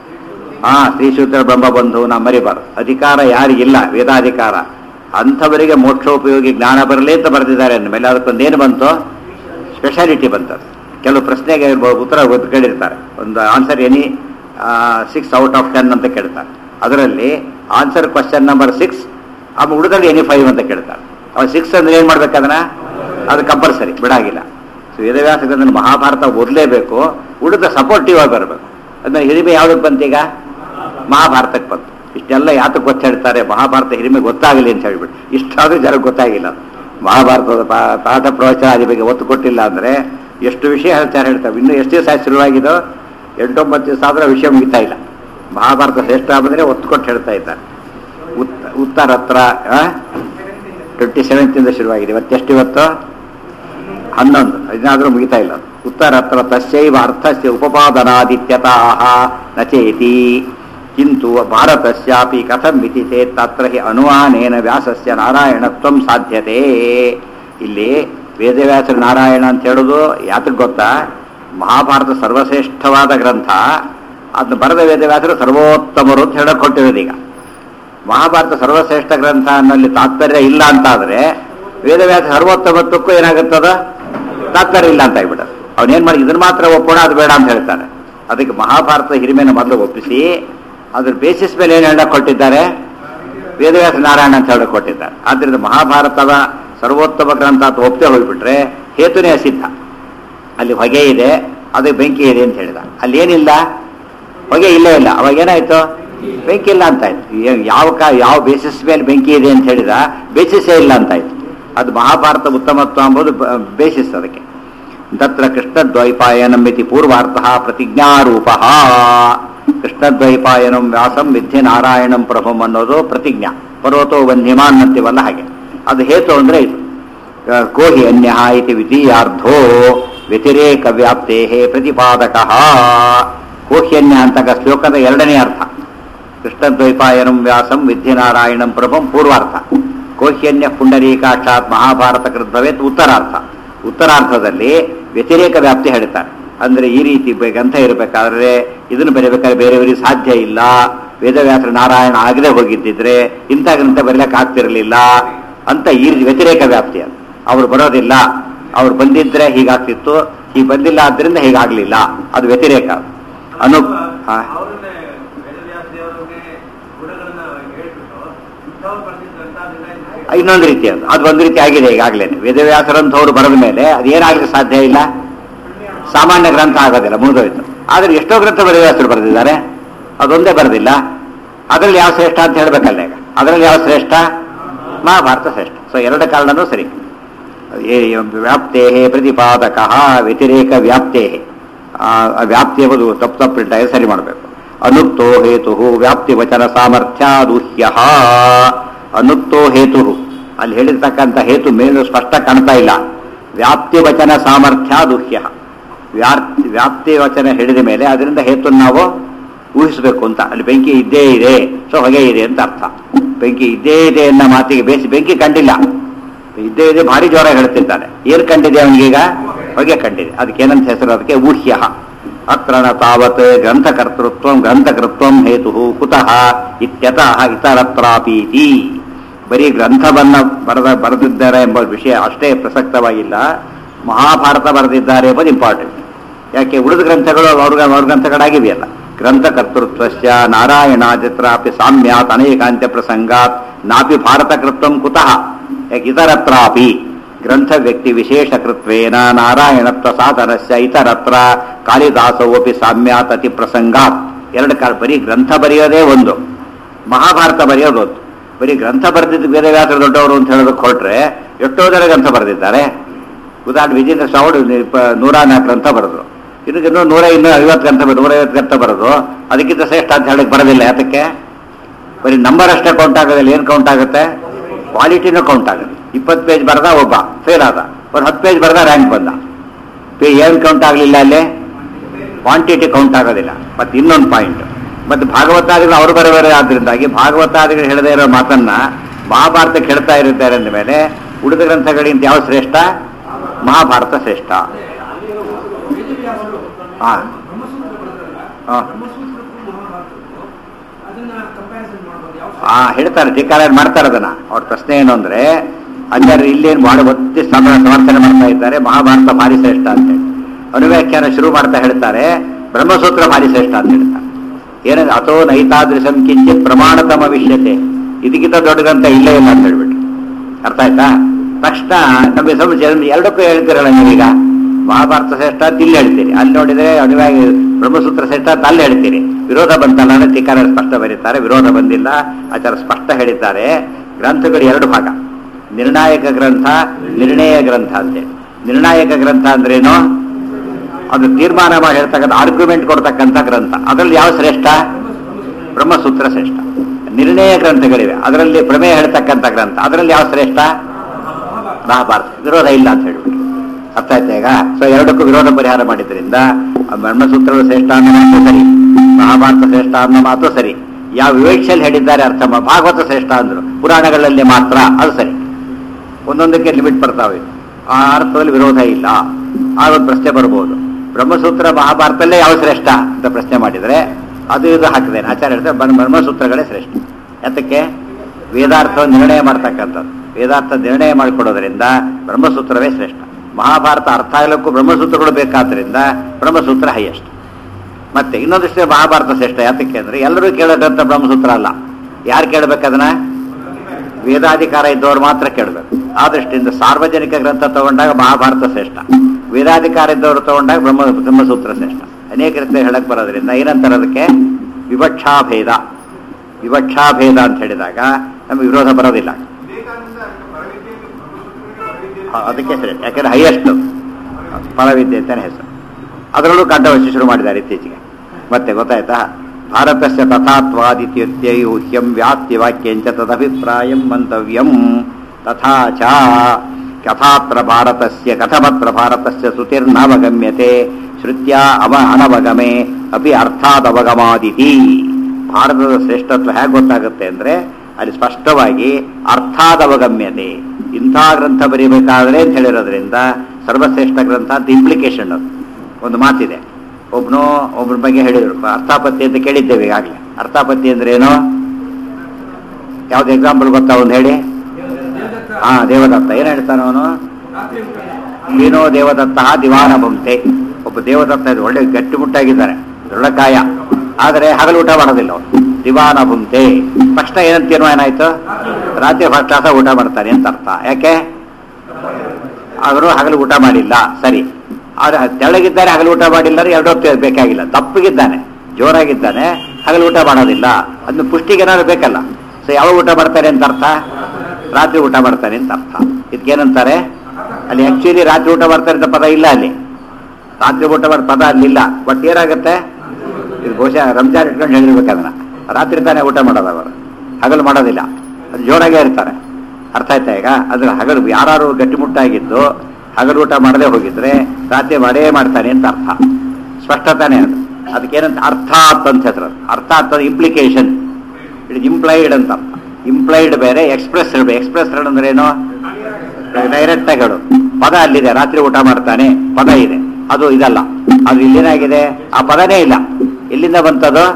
ಹಾ ಶ್ರೀಶೂದ್ರ ಬ್ರಹ್ಮ ಬಂಧು ನಾ ಮರಿಬಾರ್ದು ಅಧಿಕಾರ ಯಾರಿಗಿಲ್ಲ ವೇದಾಧಿಕಾರ ಅಂಥವರಿಗೆ ಮೋಕ್ಷೋಪಯೋಗಿ ಜ್ಞಾನ ಬರಲಿ ಅಂತ ಬರೆದಿದ್ದಾರೆ ಅಂದಮೇಲೆ ಅದಕ್ಕೊಂದೇನು ಬಂತು ಸ್ಪೆಷಾಲಿಟಿ ಬಂತದ್ದು ಕೆಲವು ಪ್ರಶ್ನೆಗೆ ಬ- ಉತ್ತರ ಗೊತ್ತು ಕೇಳಿರ್ತಾರೆ ಒಂದು answer any six out of ten ಅಂತ ಕೇಳ್ತಾರೆ ಅದರಲ್ಲಿ ಆನ್ಸರ್ ಕ್ವಶನ್ ನಂಬರ್ ಸಿಕ್ಸ್ ಆ ಉಳಿದಲ್ಲಿ ಎನಿ ಫೈವ್ ಅಂತ ಕೇಳ್ತಾರೆ ಅವ ಸಿಕ್ಸ್ ಅಂದ್ರೆ ಏನು ಮಾಡ್ಬೇಕದನ್ನ ಅದು ಕಂಪಲ್ಸರಿ ಬಿಡಾಗಿಲ್ಲ ಸೊ ವೇದವ್ಯಾಸ ಗ್ರಂಥದಲ್ಲಿ ಮಹಾಭಾರತ ಓದಲೇಬೇಕು ಉಳಿದ ಸಪೋರ್ಟಿವ್ ಆಗಿ ಬರಬೇಕು ಅದನ್ನ ಹಿರಿಮೆ ಯಾವ್ದಕ್ಕೆ ಬಂತೀಗ ಮಹಾಭಾರತಕ್ಕೆ ಬಂತು ಇಷ್ಟೆಲ್ಲ ಯಾತಕ್ಕೆ ಗೊತ್ತ ಹೇಳ್ತಾರೆ ಮಹಾಭಾರತ ಹಿರಿಮೆ ಗೊತ್ತಾಗಲಿ ಅಂತ ಹೇಳ್ಬಿಟ್ಟು ಇಷ್ಟಾದ್ರೂ ಜನಕ್ಕೆ ಗೊತ್ತಾಗಿಲ್ಲ ಮಹಾಭಾರತದ ಪಾ- ಪಾಠ ಪ್ರವಚನ ಅದ್ರ ಬಗ್ಗೆ ಒತ್ತು ಕೊಟ್ಟಿಲ್ಲ ಅಂದ್ರೆ ಎಷ್ಟು ವಿಷಯ ಹೇಳ್ತಾರೆ ಹೇಳ್ತಾರೆ ಇನ್ನು ಎಷ್ಟು ದಿವಸ ಆಯ್ತು ಶುರುವಾಗಿದ್ದು ಎಂಟೊಂಬತ್ತು ದಿವಸ ಆದ್ರೆ ವಿಷಯ ಮುಗಿತಾ ಇಲ್ಲ ಮಹಾಭಾರತ ಶ್ರೇಷ್ಠ ಬಂದ್ರೆ ಒತ್ತು ಕೊಟ್ಟು ಹೇಳ್ತಾ ಇದ್ದಾರೆ ಉತ್ ಉತ್ತರ ಹತ್ರ ಟ್ವೆಂಟಿ ಸೆವೆಂತಿಂದ ಶುರುವಾಗಿದೆ ಇವತ್ತೆಷ್ಟು ಇವತ್ತು ಹನ್ನೊಂದು ಇದಾದ್ರೂ ಮುಗಿತಾ ಇಲ್ಲ ಉತ್ತರ ಹತ್ರ ತಸ್ಯೈವ ಅರ್ಥಸ್ಯ ಉಪಪಾದನಾದಿತ್ಯತಃ ನಚೇತಿ ಕಿಂತು ಭಾರತಸ್ಯಾಪಿ ಕಥಂ ಇತಿ ಚೇತ್ ತತ್ರ ಹಿ ಅನುಮಾನೇನ ವ್ಯಾಸಸ್ಯ ನಾರಾಯಣತ್ವಂ ಸಾಧ್ಯತೆ ಇಲ್ಲಿ ವೇದವ್ಯಾಸರ ನಾರಾಯಣ ಅಂತ ಹೇಳೋದು ಯಾತಕ್ಕೆ ಗೊತ್ತಾ ಮಹಾಭಾರತ ಸರ್ವಶ್ರೇಷ್ಠವಾದ ಗ್ರಂಥ ಅದನ್ನು ಬರೆದ ವೇದವ್ಯಾಸರು ಸರ್ವೋತ್ತಮರು ಅಂತ ಹೇಳಕ್ ಕೊಟ್ಟಿರೋದು ಈಗ ಮಹಾಭಾರತ ಸರ್ವಶ್ರೇಷ್ಠ ಗ್ರಂಥ ಅನ್ನಲ್ಲಿ ತಾತ್ಪರ್ಯ ಇಲ್ಲ ಅಂತಾದ್ರೆ ವೇದವ್ಯಾಸ ಸರ್ವೋತ್ತಮತ್ವಕ್ಕೂ ಏನಾಗುತ್ತದ ತಾತ್ಪರ್ಯ ಇಲ್ಲ ಅಂತ ಆಗ್ಬಿಡೋದು ಅವನೇನ್ ಮಾಡಿ ಇದನ್ನ ಮಾತ್ರ ಒಪ್ಪೋಣ ಅದು ಬೇಡ ಅಂತ ಹೇಳ್ತಾನೆ ಅದಕ್ಕೆ ಮಹಾಭಾರತ ಹಿರಿಮೆಯನ್ನು ಮೊದಲು ಒಪ್ಪಿಸಿ ಅದ್ರ ಬೇಸಿಸ್ ಮೇಲೆ ಏನು ಹೇಳಕ್ ಕೊಟ್ಟಿದ್ದಾರೆ ವೇದವ್ಯಾಸ ನಾರಾಯಣ ಅಂತ ಹೇಳಕ್ ಕೊಟ್ಟಿದ್ದಾರೆ ಆದ್ರಿಂದ ಮಹಾಭಾರತದ ಸರ್ವೋತ್ತಮ ಗ್ರಂಥ ಅಂತ ಒಪ್ಪದೆ ಹೋಗ್ಬಿಟ್ರೆ ಹೇತುನೇ ಅಸಿದ್ಧ ಅಲ್ಲಿ ಹೊಗೆ ಇದೆ ಅದಕ್ಕೆ ಬೆಂಕಿ ಇದೆ ಅಂತ ಹೇಳಿದ ಅಲ್ಲಿ ಏನಿಲ್ಲ ಹೊಗೆ ಇಲ್ಲೇ ಇಲ್ಲ ಅವಾಗ ಏನಾಯ್ತು ಬೆಂಕಿ ಇಲ್ಲ ಅಂತ ಆಯ್ತು ಏ- ಯಾವ ಕಾ ಯಾವ ಬೇಸಿಸ್ ಮೇಲೆ ಬೆಂಕಿ ಇದೆ ಅಂತ ಹೇಳಿದ ಬೇಸಿಸೇ ಇಲ್ಲ ಅಂತ ಆಯ್ತು ಅದು ಮಹಾಭಾರತ ಉತ್ತಮತ್ವ ಎಂಬುದು ಬೇಸಿಸ್ ಅದಕ್ಕೆ ತತ್ರ ಕೃಷ್ಣದ್ವೈಪಾಯನಂ ಇತಿ ಪೂರ್ವಾರ್ಥ ಪ್ರತಿಜ್ಞಾರೂಪ ಕೃಷ್ಣದ್ವೈಪಾಯನಂ ವ್ಯಾಸಂ ವಿದ್ಯೆ ನಾರಾಯಣಂ ಪ್ರಭುಂ ಅನ್ನೋದು ಪ್ರತಿಜ್ಞಾ ಪರ್ವತೋ ವಂದ್ಯಮಾನ್ ಅಂತೀವಲ್ಲ ಹಾಗೆ ಅದು ಹೇತು ಅಂದ್ರೆ ಇದು ಕೋಹಿ ಅನ್ಯ ಇತಿ ದ್ವಿತೀಯಾರ್ಧೋ ವ್ಯತಿರೇಕ ವ್ಯಾಪ್ತೇ ಪ್ರತಿಪಾದಕ ಕೋಹ್ಯನ್ಯ ಅಂತಕ್ಕ ಶ್ಲೋಕದ ಎರಡನೇ ಅರ್ಥ ಕೃಷ್ಣದ್ವೈಪಾಯನಂ ವ್ಯಾಸಂ ವಿದ್ಯನಾರಾಯಣಂ ಪ್ರಭುಂ ಪೂರ್ವಾರ್ಥ ಕೋಹ್ಯನ್ಯ ಪುಂಡರೀಕಾಕ್ಷಾತ್ ಮಹಾಭಾರತ ಕೃದ್ಭವೇತ್ ಉತ್ತರಾರ್ಥ ಉತ್ತರಾರ್ಧದಲ್ಲಿ ವ್ಯತಿರೇಕ ವ್ಯಾಪ್ತಿ ಹೇಳ್ತಾರೆ ಅಂದ್ರೆ ಈ ರೀತಿ ಬೆ- ಗ್ರಂಥ ಇರಬೇಕಾದ್ರೆ ಇದನ್ನು ಬರೀಬೇಕಾದ್ರೆ ಬೇರೆಯವರಿಗೆ ಸಾಧ್ಯ ಇಲ್ಲ ವೇದವ್ಯಾಸರ ನಾರಾಯಣ ಆಗದೆ ಹೋಗಿದ್ದಿದ್ರೆ ಇಂಥ ಗ್ರಂಥ ಬರೀಲಕ್ಕೆ ಆಗ್ತಿರಲಿಲ್ಲ ಅಂತ ಈ ರೀತಿ ವ್ಯತಿರೇಕ ವ್ಯಾಪ್ತಿ ಅದು ಅವ್ರು ಬರೋದಿಲ್ಲ ಅವ್ರು ಬಂದಿದ್ರೆ ಹೀಗಾಗ್ತಿತ್ತು ಹೀಗೆ ಬಂದಿಲ್ಲ ಆದ್ರಿಂದ ಹೀಗಾಗ್ಲಿಲ್ಲ ಅದು ವ್ಯತಿರೇಕ ಅನು ಹಾ. ಅವ್ರನ್ನೇ ವೇದವ್ಯಾಸ ದೇವರಿಗೆ ಗುಣಗಳನ್ನ ಹೇಳ್ಬಿಟ್ಟು ಇಂಥವ್ರು ಬರ್ತಿದ್ರಂತ ಅದನ್ನ ಇದು ಹೇಳಿ- ಇನ್ನೊಂದು ರೀತಿ ಅದು ಅದು ಒಂದು ರೀತಿ ಆಗಿದೆ ಈಗಾಗಲೇ ವೇದವ್ಯಾಸರಂಥವ್ರು ಬರೆದ ಮೇಲೆ ಅದೇನಾಗಲಿಕ್ಕೆ ಸಾಧ್ಯ ಇಲ್ಲ ಸಾಮಾನ್ಯ ಗ್ರಂಥ ಆಗೋದಿಲ್ಲ ಮುಗಿದೋಯ್ತು ಆದ್ರೆ ಎಷ್ಟೋ ಗ್ರಂಥ ವೇದವ್ಯಾಸರು ಬರೆದಿದ್ದಾರೆ ಅದೊಂದೇ ಬರೆದಿಲ್ಲ ಅದರಲ್ಲಿ ಯಾವ ಶ್ರೇಷ್ಠ ಅಂತ ಹೇಳ್ಬೇಕಲ್ಲ ಈಗ ಅದರಲ್ಲಿ ಯಾವ ಶ್ರೇಷ್ಠ ಮಹಾಭಾರತ ಶ್ರೇಷ್ಠ ಸೊ ಎರಡು ಕಾರಣನೂ ಸರಿ ವ್ಯಾಪ್ತೇ ಪ್ರತಿಪಾದಕ ವ್ಯತಿರೇಕ ವ್ಯಾಪ್ತೇ ವ್ಯಾಪ್ತಿ ಎಂಬುದು ತಪ್ಪು ತಪ್ಪು ಪ್ರಿಂಟಾಗಿ ಸರಿ ಮಾಡಬೇಕು ಅನುಕ್ತೋ ಹೇತು ವ್ಯಾಪ್ತಿ ವಚನ ಸಾಮರ್ಥ್ಯ ದುಹ್ಯ ಅನುಕ್ತೋ ಹೇತು ಅಲ್ಲಿ ಹೇಳಿರ್ತಕ್ಕಂಥ ಹೇತು ಮೇಲು ಸ್ಪಷ್ಟ ಕಾಣ್ತಾ ಇಲ್ಲ ವ್ಯಾಪ್ತಿ ವಚನ ಸಾಮರ್ಥ್ಯ ದುಹ್ಯ ವ್ಯಾಪ್ತಿ ವ್ಯಾಪ್ತಿ ವಚನ ಹೇಳಿದ ಮೇಲೆ ಅದರಿಂದ ಹೇತು ನಾವು ಊಹಿಸಬೇಕು ಅಂತ ಅಲ್ಲಿ ಬೆಂಕಿ ಇದ್ದೇ ಇದೆ ಸೊ ಹೊಗೆ ಇದೆ ಅಂತ ಅರ್ಥ ಬೆಂಕಿ ಇದ್ದೇ ಇದೆ ಅನ್ನೋ ಮಾತಿಗೆ ಬೇಸಿ ಬೆಂಕಿ ಕಂಡಿಲ್ಲ ಇದ್ದೇ ಇದೆ ಭಾರಿ ಜ್ವರ ಹೇಳ್ತಿದ್ದಾನೆ ಏನ್ ಕಂಡಿದೆ ಅವನಿಗೀಗ ಹೊಗೆ ಕಂಡಿದೆ ಅದಕ್ಕೆ ಏನಂತ ಹೆಸರು ಅದಕ್ಕೆ ಊಹ್ಯ ಅತ್ರ ನ ತಾವತ್ ಗ್ರಂಥಕರ್ತೃತ್ವ ಗ್ರಂಥಕೃತ್ವ ಹೇತು ಕುತಃ ಇತ್ಯತಃ ಇತರತ್ರಾಪೀತಿ ಬರೀ ಗ್ರಂಥವನ್ನ ಬರೆದ ಬರೆದಿದ್ದಾರೆ ಎಂಬ ವಿಷಯ ಅಷ್ಟೇ ಪ್ರಸಕ್ತವಾಗಿಲ್ಲ ಮಹಾಭಾರತ ಬರೆದಿದ್ದಾರೆ ಎಂಬುದು ಇಂಪಾರ್ಟೆಂಟ್ ಯಾಕೆ ಉಳಿದ ಗ್ರಂಥಗಳು ಅವ್ರ ಅವ್ರ ಗ್ರಂಥಗಳಾಗಿವೆಯಲ್ಲ ಗ್ರಂಥಕರ್ತೃತ್ವಸ್ಯ ನಾರಾಯಣಾದಿತ್ರಾಪಿ ಸಾಮ್ಯಾತ್ ಅನೇಕಾಂತ್ಯ ಪ್ರಸಂಗಾತ್ ನಾಪಿ ಭಾರತಕೃತ್ವ ಕುತಃ ಯಾಕೆ ಇತರತ್ರಾಪಿ ಗ್ರಂಥ ವ್ಯಕ್ತಿ ವಿಶೇಷ ಕೃತ್ವೇನ ನಾರಾಯಣತ್ವ ಸಾಧನಸ್ಯ ಇತರತ್ರ ಕಾಳಿದಾಸವಪಿ ಸಾಮ್ಯಾತ್ ಅತಿ ಪ್ರಸಂಗಾತ್ ಎರಡು ಕಾಲ ಬರೀ ಗ್ರಂಥ ಬರೆಯೋದೇ ಒಂದು ಮಹಾಭಾರತ ಬರೆಯೋದು ಒಂದು ಬರೀ ಗ್ರಂಥ ಬರೆದಿದ್ದು ವೇದವ್ಯಾಸರು ದೊಡ್ಡವರು ಅಂತ ಹೇಳೋದಕ್ಕೆ ಹೊರಟ್ರೆ ಎಷ್ಟೋ ಜನ ಗ್ರಂಥ ಬರೆದಿದ್ದಾರೆ ಉದಾಹರಣೆ ವಿಜೇಂದ್ರ ಶ್ರಾವಣ ನೂರ ನಾಲ್ಕು ಗ್ರಂಥ ಬರೆದ್ರು ಇನ್ನು ಇನ್ನೂ ನೂರ ಇನ್ನೂ ಐವತ್ತು ಗ್ರಂಥ ನೂರ ಐವತ್ತು ಗ್ರಂಥ ಬರೋದು ಅದಕ್ಕಿಂತ ಶ್ರೇಷ್ಠ ಅಂತ ಹೇಳಕ್ ಬರೋದಿಲ್ಲ ಯಾತಕ್ಕೆ ಬರೀ ನಂಬರ್ ಅಷ್ಟೇ ಕೌಂಟ್ ಆಗೋದಿಲ್ಲ ಏನು ಕೌಂಟ್ ಆಗುತ್ತೆ ಕ್ವಾಲಿಟಿನೂ ಕೌಂಟ್ ಆಗುತ್ತೆ ಇಪ್ಪತ್ತು ಪೇಜ್ ಬರೆದ ಒಬ್ಬ ಫೇಲ್ ಆದ ಒಂದು ಹತ್ತು ಪೇಜ್ ಬರೆದ ರ್ಯಾಂಕ್ ಬಂದ ಪೇ ಏನು ಕೌಂಟ್ ಆಗಲಿಲ್ಲ ಅಲ್ಲಿ ಕ್ವಾಂಟಿಟಿ ಕೌಂಟ್ ಆಗೋದಿಲ್ಲ ಮತ್ತೆ ಇನ್ನೊಂದು ಪಾಯಿಂಟ್ ಮತ್ತೆ ಭಾಗವತಾದಿಗಳು ಅವರು ಬೇರೆ ಬೇರೆ ಆದ್ರಿಂದಾಗಿ ಭಾಗವತಾದಿಗಳು ಹೇಳದೇ ಇರೋ ಮಾತನ್ನ ಮಹಾಭಾರತಕ್ಕೆ ಹೇಳ್ತಾ ಇರುತ್ತಾರೆ ಅಂದ ಮೇಲೆ ಉಳಿದ ಗ್ರಂಥಗಳಿಂದ ಯಾವ ಶ್ರೇಷ್ಠ ಮಹಾಭಾರತ ಶ್ರೇಷ್ಠ ವೇದವ್ಯಾಸರು ಹಾ. ಬ್ರಹ್ಮಸೂತ್ರ ಬರೆದ್ರಲ್ಲ ಹಾ. ಬ್ರಹ್ಮಸೂತ್ರಕ್ಕೂ ಮಹಾಭಾರತಕ್ಕೂ ಅದನ್ನ ಕಂಪ್ಯಾರಿಸನ್ ಮಾಡ್ಬೋದು ಯಾವ ಆ ಹೇಳ್ತಾರೆ ಟೀಕಾರ ಮಾಡ್ತಾರೆ ಅದನ್ನ ಅವ್ರ ಪ್ರಶ್ನೆ ಏನು ಅಂದ್ರೆ ಆಚಾರ್ಯ ಇಲ್ಲೇನು ಬಹಳ ಒತ್ತಿ ಸಮ- ಸಮರ್ಥನೆ ಮಾಡ್ತಾ ಇದ್ದಾರೆ ಮಹಾಭಾರತ ಭಾರಿ ಶ್ರೇಷ್ಠ ಅಂತ ಹೇಳಿ ಅನುವ್ಯಾಖ್ಯಾನ ಶುರು ಮಾಡ್ತಾ ಹೇಳ್ತಾರೆ ಬ್ರಹ್ಮಸೂತ್ರ ಭಾರಿ ಶ್ರೇಷ್ಠ ಅಂತ ಹೇಳ್ತಾರೆ ಏನಂದ್ರೆ ಅಥೋ ನೈತಾದೃಶಂ ಕಿಂಚಿತ್ ಪ್ರಮಾಣತಮ ವಿಷ್ಯತೆ ಇದಕ್ಕಿಂತ ದೊಡ್ಡ ಗ್ರಂಥ ಇಲ್ಲೇ ಇಲ್ಲ ಅಂತ ಹೇಳ್ಬಿಟ್ಟು ಅರ್ಥ ಆಯ್ತಾ ತಕ್ಷಣ ನಮಗೆ ಸಮಸ್ಯೆ ಅಂದ್ರೆ ಎರಡಕ್ಕೂ ಹೇಳ್ತೀರಲ್ಲ ನೀವೀಗ ಮಹಾಭಾರತ ಶ್ರೇಷ್ಠ ಅಂತ ಇಲ್ಲಿ ಹೇಳ್ತೀರಿ ಅಲ್ಲಿ ನೋಡಿದ್ರೆ ಅನಿವಾರ್ಯ ಬ್ರಹ್ಮಸೂತ್ರ ಶ್ರೇಷ್ಠ ಅಂತ ಅಲ್ಲಿ ಹೇಳ್ತೀರಿ ವಿರೋಧ ಬಂತಲ್ಲ ಅಂದ್ರೆ ಟೀಕಾರ ಸ್ಪಷ್ಟ ಬರೀತಾರೆ ವಿರೋಧ ಬಂದಿಲ್ಲ ಆಚಾರ ಸ್ಪಷ್ಟ ಹೇಳಿದ್ದಾರೆ ಗ್ರಂಥಗಳು ಎರಡು ಭಾಗ ನಿರ್ಣಾಯಕ ಗ್ರಂಥ ನಿರ್ಣಯ ಗ್ರಂಥ ಅಂತೇಳಿ ನಿರ್ಣಾಯಕ ಗ್ರಂಥ ಅಂದ್ರೇನು ಅದು ತೀರ್ಮಾನ ಮಾಡಿ ಹೇಳ್ತಕ್ಕಂಥ ಆರ್ಗ್ಯುಮೆಂಟ್ ಕೊಡ್ತಕ್ಕಂಥ ಗ್ರಂಥ ಅದರಲ್ಲಿ ಯಾವ ಶ್ರೇಷ್ಠ ಬ್ರಹ್ಮಸೂತ್ರ ಶ್ರೇಷ್ಠ ನಿರ್ಣಯ ಗ್ರಂಥಗಳಿವೆ ಅದರಲ್ಲಿ ಪ್ರಮೇಯ ಹೇಳ್ತಕ್ಕಂಥ ಗ್ರಂಥ ಅದರಲ್ಲಿ ಯಾವ ಶ್ರೇಷ್ಠ ಮಹಾಭಾರತ ವಿರೋಧ ಇಲ್ಲ ಅಂತ ಹೇಳ್ಬಿಟ್ಟು ಅರ್ಥ ಆಯ್ತಾ ಈಗ ಸೊ ಎರಡಕ್ಕೂ ವಿರೋಧ ಪರಿಹಾರ ಮಾಡಿದ್ರಿಂದ ಆ ಬ್ರಹ್ಮಸೂತ್ರಗಳು ಶ್ರೇಷ್ಠ ಅನ್ನೋ ಮಾತು ಸರಿ ಮಹಾಭಾರತ ಶ್ರೇಷ್ಠ ಅನ್ನೋ ಮಾತು ಸರಿ ಯಾವ ವಿವೇಕ್ಷೆಯಲ್ಲಿ ಹೇಳಿದ್ದಾರೆ ಅರ್ಥ ಮಾ- ಭಾಗವತ ಶ್ರೇಷ್ಠ ಅಂದ್ರು ಪುರಾಣಗಳಲ್ಲಿ ಮಾತ್ರ ಅದು ಸರಿ ಒಂದೊಂದಕ್ಕೆ ಲಿಮಿಟ್ ಬರ್ತಾವೆ ಆ ಅರ್ಥದಲ್ಲಿ ವಿರೋಧ ಇಲ್ಲ ಆ ಒಂದು ಪ್ರಶ್ನೆ ಬರ್ಬೋದು ಬ್ರಹ್ಮಸೂತ್ರ ಮಹಾಭಾರತಲ್ಲೇ ಯಾವ ಶ್ರೇಷ್ಠ ಅಂತ ಪ್ರಶ್ನೆ ಮಾಡಿದರೆ ಅದು ಇದು ಹಾಕಿದ್ದೇನೆ ಆಚಾರ್ಯ ಹೇಳ್ತಾರೆ ಬ್ರಹ್ಮ- ಬ್ರಹ್ಮಸೂತ್ರಗಳೇ ಶ್ರೇಷ್ಠ ಯಾತಕ್ಕೆ ವೇದಾರ್ಥ ನಿರ್ಣಯ ಮಾಡ್ತಕ್ಕಂಥದ್ದು ವೇದಾರ್ಥ ನಿರ್ಣಯ ಮಾಡಿಕೊಡೋದ್ರಿಂದ ಬ್ರಹ್ಮಸೂತ್ರವೇ ಶ್ರೇಷ್ಠ ಮಹಾಭಾರತ ಅರ್ಥ ಆಗಲಿಕ್ಕೂ ಬ್ರಹ್ಮಸೂತ್ರಗಳು ಬೇಕಾದ್ರಿಂದ ಬ್ರಹ್ಮಸೂತ್ರ ಹೈಯೆಸ್ಟ್ ಮತ್ತೆ ಇನ್ನೊಂದಿಷ್ಟು ಮಹಾಭಾರತ ಶ್ರೇಷ್ಠ ಯಾತಕ್ಕೆ ಅಂದ್ರೆ ಎಲ್ಲರೂ ಕೇಳೋದಂತ ಬ್ರಹ್ಮಸೂತ್ರ ಅಲ್ಲ ಯಾರು ಕೇಳಬೇಕದನ್ನ ವೇದಾಧಿಕಾರ ಇದ್ದವರು ಮಾತ್ರ ಕೇಳಬೇಕು ಆ ದೃಷ್ಟಿಯಿಂದ ಸಾರ್ವಜನಿಕ ಗ್ರಂಥ ತಗೊಂಡಾಗ ಮಹಾಭಾರತ ಶ್ರೇಷ್ಠ ವೇದಾಧಿಕಾರ ಇದ್ದವರು ತಗೊಂಡಾಗ ಬ್ರಹ್ಮ ಬ್ರಹ್ಮಸೂತ್ರ ಶ್ರೇಷ್ಠ ಅನೇಕ ರೀತಿ ಹೇಳಕ್ ಬರೋದ್ರಿಂದ ಏನಂತಾರೆ ಅದಕ್ಕೆ ವಿವಕ್ಷಾಭೇದ ವಿವಕ್ಷಾಭೇದ ಅಂತ ಹೇಳಿದಾಗ ನಮಗೆ ವಿರೋಧ ಬರೋದಿಲ್ಲ ವಿವೇಕಾನಂದ ಪರವಿದ್ಯೆಗೆ ಬ್ರಹ್ಮಸೂತ್ರಗಳಿಗೆ ಆ, ಅದಕ್ಕೆ ಸರಿ ಯಾಕಂದ್ರೆ ಹೈಯೆಸ್ಟ್ ಫಲವಿದ್ಯೆ ಅಂತಾನೆ ಹೆಸರು ಅದರಲ್ಲೂ ಕಂಠವಶಿ ಶುರು ಮಾಡಿದ್ದಾರೆ ಇತ್ತೀಚೆಗೆ ಮತ್ತೆ ಗೊತ್ತಾಯ್ತಾ ಭಾರತಸ್ಯ ತಥಾತ್ವಾದಿತ್ಯೂಹ್ಯಂ ವ್ಯಾಪ್ತಿ ವಾಕ್ಯಂಚ ತದಭಿಪ್ರಾಯಂ ಮಂತವ್ಯಂ ತಥಾ ಚ ಕಥಾತ್ರ ಭಾರತಸ್ಯ ಕಥಮತ್ರ ಭಾರತಸ್ಯ ಶ್ರುತಿರ್ನವಗಮ್ಯತೆ ಶ್ರುತ್ಯ ಅವ ಅನವಗಮೆ ಅಪಿ ಅರ್ಥಾದವಗಮಾದಿತಿ ಭಾರತದ ಶ್ರೇಷ್ಠತ್ವ ಹೇಗೆ ಗೊತ್ತಾಗುತ್ತೆ ಅಂದ್ರೆ ಅಲ್ಲಿ ಸ್ಪಷ್ಟವಾಗಿ ಅರ್ಥಾದವಗಮ್ಯತೆ ಇಂಥ ಗ್ರಂಥ ಬರೀಬೇಕಾದ್ರೆ ಅಂತ ಹೇಳಿರೋದ್ರಿಂದ ಸರ್ವಶ್ರೇಷ್ಠ ಗ್ರಂಥ ಅಂತ ಇಂಪ್ಲಿಕೇಶನ್ ಅದು ಒಂದು ಮಾತಿದೆ ಒಬ್ನು ಒಬ್ಬರ ಬಗ್ಗೆ ಹೇಳಿದ್ರು ಅರ್ಥಾಪತ್ತಿ ಅಂತ ಕೇಳಿದ್ದೇವೆ ಈಗಾಗಲೇ ಅರ್ಥಾಪತ್ತಿ ಅಂದ್ರೆ ಏನು ಯಾವ್ದು ಎಕ್ಸಾಂಪಲ್ ಗೊತ್ತಾ ಒಂದು ಹೇಳಿ ಹಾ ದೇವದತ್ತ ಏನ್ ಹೇಳ್ತಾನ ಅವನು ಏನೋ ದೇವದತ್ತ ದಿವಾನ ಬಂತೆ ಒಬ್ಬ ದೇವದತ್ತ ಇದು ಒಳ್ಳೆ ಗಟ್ಟಿಮುಟ್ಟಾಗಿದ್ದಾನೆ ದೊಡ್ಡಕಾಯ ಆದರೆ ಹಗಲು ಊಟ ಮಾಡೋದಿಲ್ಲ ಅವನು ದಿವಾನ ಭುಂತೆ ತಕ್ಷಣ ಏನಂತ ತೀರ್ಮಾನ ಆಯ್ತು ರಾತ್ರಿ ಫಸ್ಟ್ ಕ್ಲಾಸ ಊಟ ಮಾಡ್ತಾನೆ ಅಂತ ಅರ್ಥ ಯಾಕೆ ಅವರು ಹಗಲು ಊಟ ಮಾಡಿಲ್ಲ ಸರಿ ಆದ್ರೆ ತೆಳಗಿದ್ದಾರೆ ಹಗಲು ಊಟ ಮಾಡಿಲ್ಲ ಅಂದ್ರೆ ಎರಡು ಹೊತ್ತು ಬೇಕಾಗಿಲ್ಲ ದಪ್ಪಗಿದ್ದಾನೆ ಜೋರಾಗಿದ್ದಾನೆ ಹಗಲು ಊಟ ಮಾಡೋದಿಲ್ಲ ಅದನ್ನ ಪುಷ್ಟಿಗೆ ಏನಾದ್ರು ಬೇಕಲ್ಲ ಸೊ ಯಾವಾಗ ಊಟ ಮಾಡ್ತಾರೆ ಅಂತ ಅರ್ಥ ರಾತ್ರಿ ಊಟ ಮಾಡ್ತಾನೆ ಅಂತ ಅರ್ಥ ಇದಕ್ಕೇನಂತಾರೆ ಅಲ್ಲಿ ಆಕ್ಚುಲಿ ರಾತ್ರಿ ಊಟ ಮಾಡ್ತಾರೆ ಅಂತ ಪದ ಇಲ್ಲ ಅಲ್ಲಿ ರಾತ್ರಿ ಊಟ ಮಾಡೋ ಪದ ಅಲ್ಲಿಲ್ಲ ಬಟ್ ಏನಾಗುತ್ತೆ ಇದು ಬಹುಶಃ ರಂಜಾನ್ ಇಟ್ಕೊಂಡು ಹೇಳಿರ್ಬೇಕು ಅದನ್ನ ರಾತ್ರಿ ತಾನೇ ಊಟ ಮಾಡೋದು ಅವರು ಹಗಲು ಮಾಡೋದಿಲ್ಲ ಅದು ಜೋರಾಗೇ ಇರ್ತಾರೆ ಅರ್ಥ ಆಯ್ತಾ ಈಗ ಅದ್ರ ಹಗಲು ಯಾರು ಗಟ್ಟಿಮುಟ್ಟಾಗಿದ್ದು ಹಗಲು ಊಟ ಮಾಡದೆ ಹೋಗಿದ್ರೆ ರಾತ್ರಿ ಮಾಡೇ ಮಾಡ್ತಾನೆ ಅಂತ ಅರ್ಥ ಸ್ಪಷ್ಟತಾನೇ ಅದು ಅದಕ್ಕೇನಂತ ಅರ್ಥಾತ್ ಅಂತ ಹೆಸರು ಅರ್ಥಾತ್ ಅದು ಇಂಪ್ಲಿಕೇಶನ್ ಇಟ್ ಇಂಪ್ಲೈಡ್ ಅಂತ ಅರ್ಥ ಇಂಪ್ಲೈಡ್ ಬೇರೆ ಎಕ್ಸ್ಪ್ರೆಸ್ ಎಕ್ಸ್ಪ್ರೆಸ್ ಅಂದ್ರೆ ಏನು ಡೈರೆಕ್ಟ್ ಆಗಿ ಹೇಳು ಪದ ಅಲ್ಲಿದೆ ರಾತ್ರಿ ಊಟ ಮಾಡ್ತಾನೆ ಪದ ಇದೆ ಅದು ಇದಲ್ಲ ಅದು ಇಲ್ಲೇನಾಗಿದೆ ಆ ಪದನೇ ಇಲ್ಲ ಎಲ್ಲಿಂದ ಬಂತದು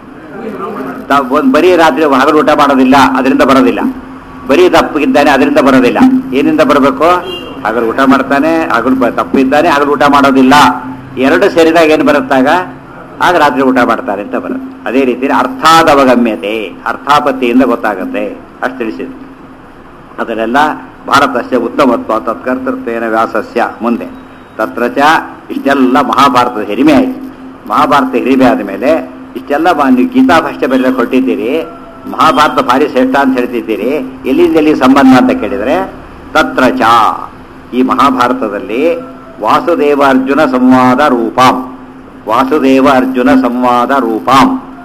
ತ- ಒಂದ್ ಬರೀ ರಾತ್ರಿ ಹಗಲು ಊಟ ಮಾಡೋದಿಲ್ಲ ಅದರಿಂದ ಬರೋದಿಲ್ಲ ಬರೀ ತಪ್ಪಿದ್ದಾನೆ ಅದರಿಂದ ಬರೋದಿಲ್ಲ ಏನಿಂದ ಬರಬೇಕು ಹಗಲು ಊಟ ಮಾಡ್ತಾನೆ ಹಗಲು ಬ- ತಪ್ಪಿದ್ದಾನೆ ಹಗಲು ಊಟ ಮಾಡೋದಿಲ್ಲ ಎರಡು ಸೇರಿದಾಗ ಏನು ಬರುತ್ತಾಗ ಆಗ ರಾತ್ರಿ ಊಟ ಮಾಡ್ತಾರೆ ಅಂತ ಬರುತ್ತೆ ಅದೇ ರೀತಿ ಅರ್ಥಾದವಗಮ್ಯತೆ ಅರ್ಥಾಪತ್ತಿಯಿಂದ ಗೊತ್ತಾಗುತ್ತೆ ಅಷ್ಟು ತಿಳಿಸಿದ್ರು ಅದನ್ನೆಲ್ಲ ಭಾರತಸ್ಯ ಉತ್ತಮತ್ವ ತತ್ಕರ್ತೃತ್ವೇನ ವ್ಯಾಸಸ್ಯ ಮುಂದೆ ತತ್ರ ಚ ಇಷ್ಟೆಲ್ಲ ಮಹಾಭಾರತದ ಹಿರಿಮೆ ಆಯಿತು ಮಹಾಭಾರತ ಹಿರಿಮೆ ಆದ ಮೇಲೆ ಇಷ್ಟೆಲ್ಲ ಮಾ- ನೀವು ಗೀತಾ ಭಾಷ್ಯ ಬರೆಯಕ್ಕೆ ಹೊರಟಿದ್ದೀರಿ ಮಹಾಭಾರತ ಭಾರಿ ಶ್ರೇಷ್ಠ ಅಂತ ಹೇಳ್ತಿದ್ದೀರಿ ಎಲ್ಲಿಂದ ಎಲ್ಲಿ ಸಂಬಂಧ ಅಂತ ಕೇಳಿದರೆ ತತ್ರ ಚ ಈ ಮಹಾಭಾರತದಲ್ಲಿ ವಾಸುದೇವ ಅರ್ಜುನ ಸಂವಾದ ರೂಪಾಂ ವಾಸುದೇವ ಅರ್ಜುನ ಸಂವಾದ ರೂಪಾಂ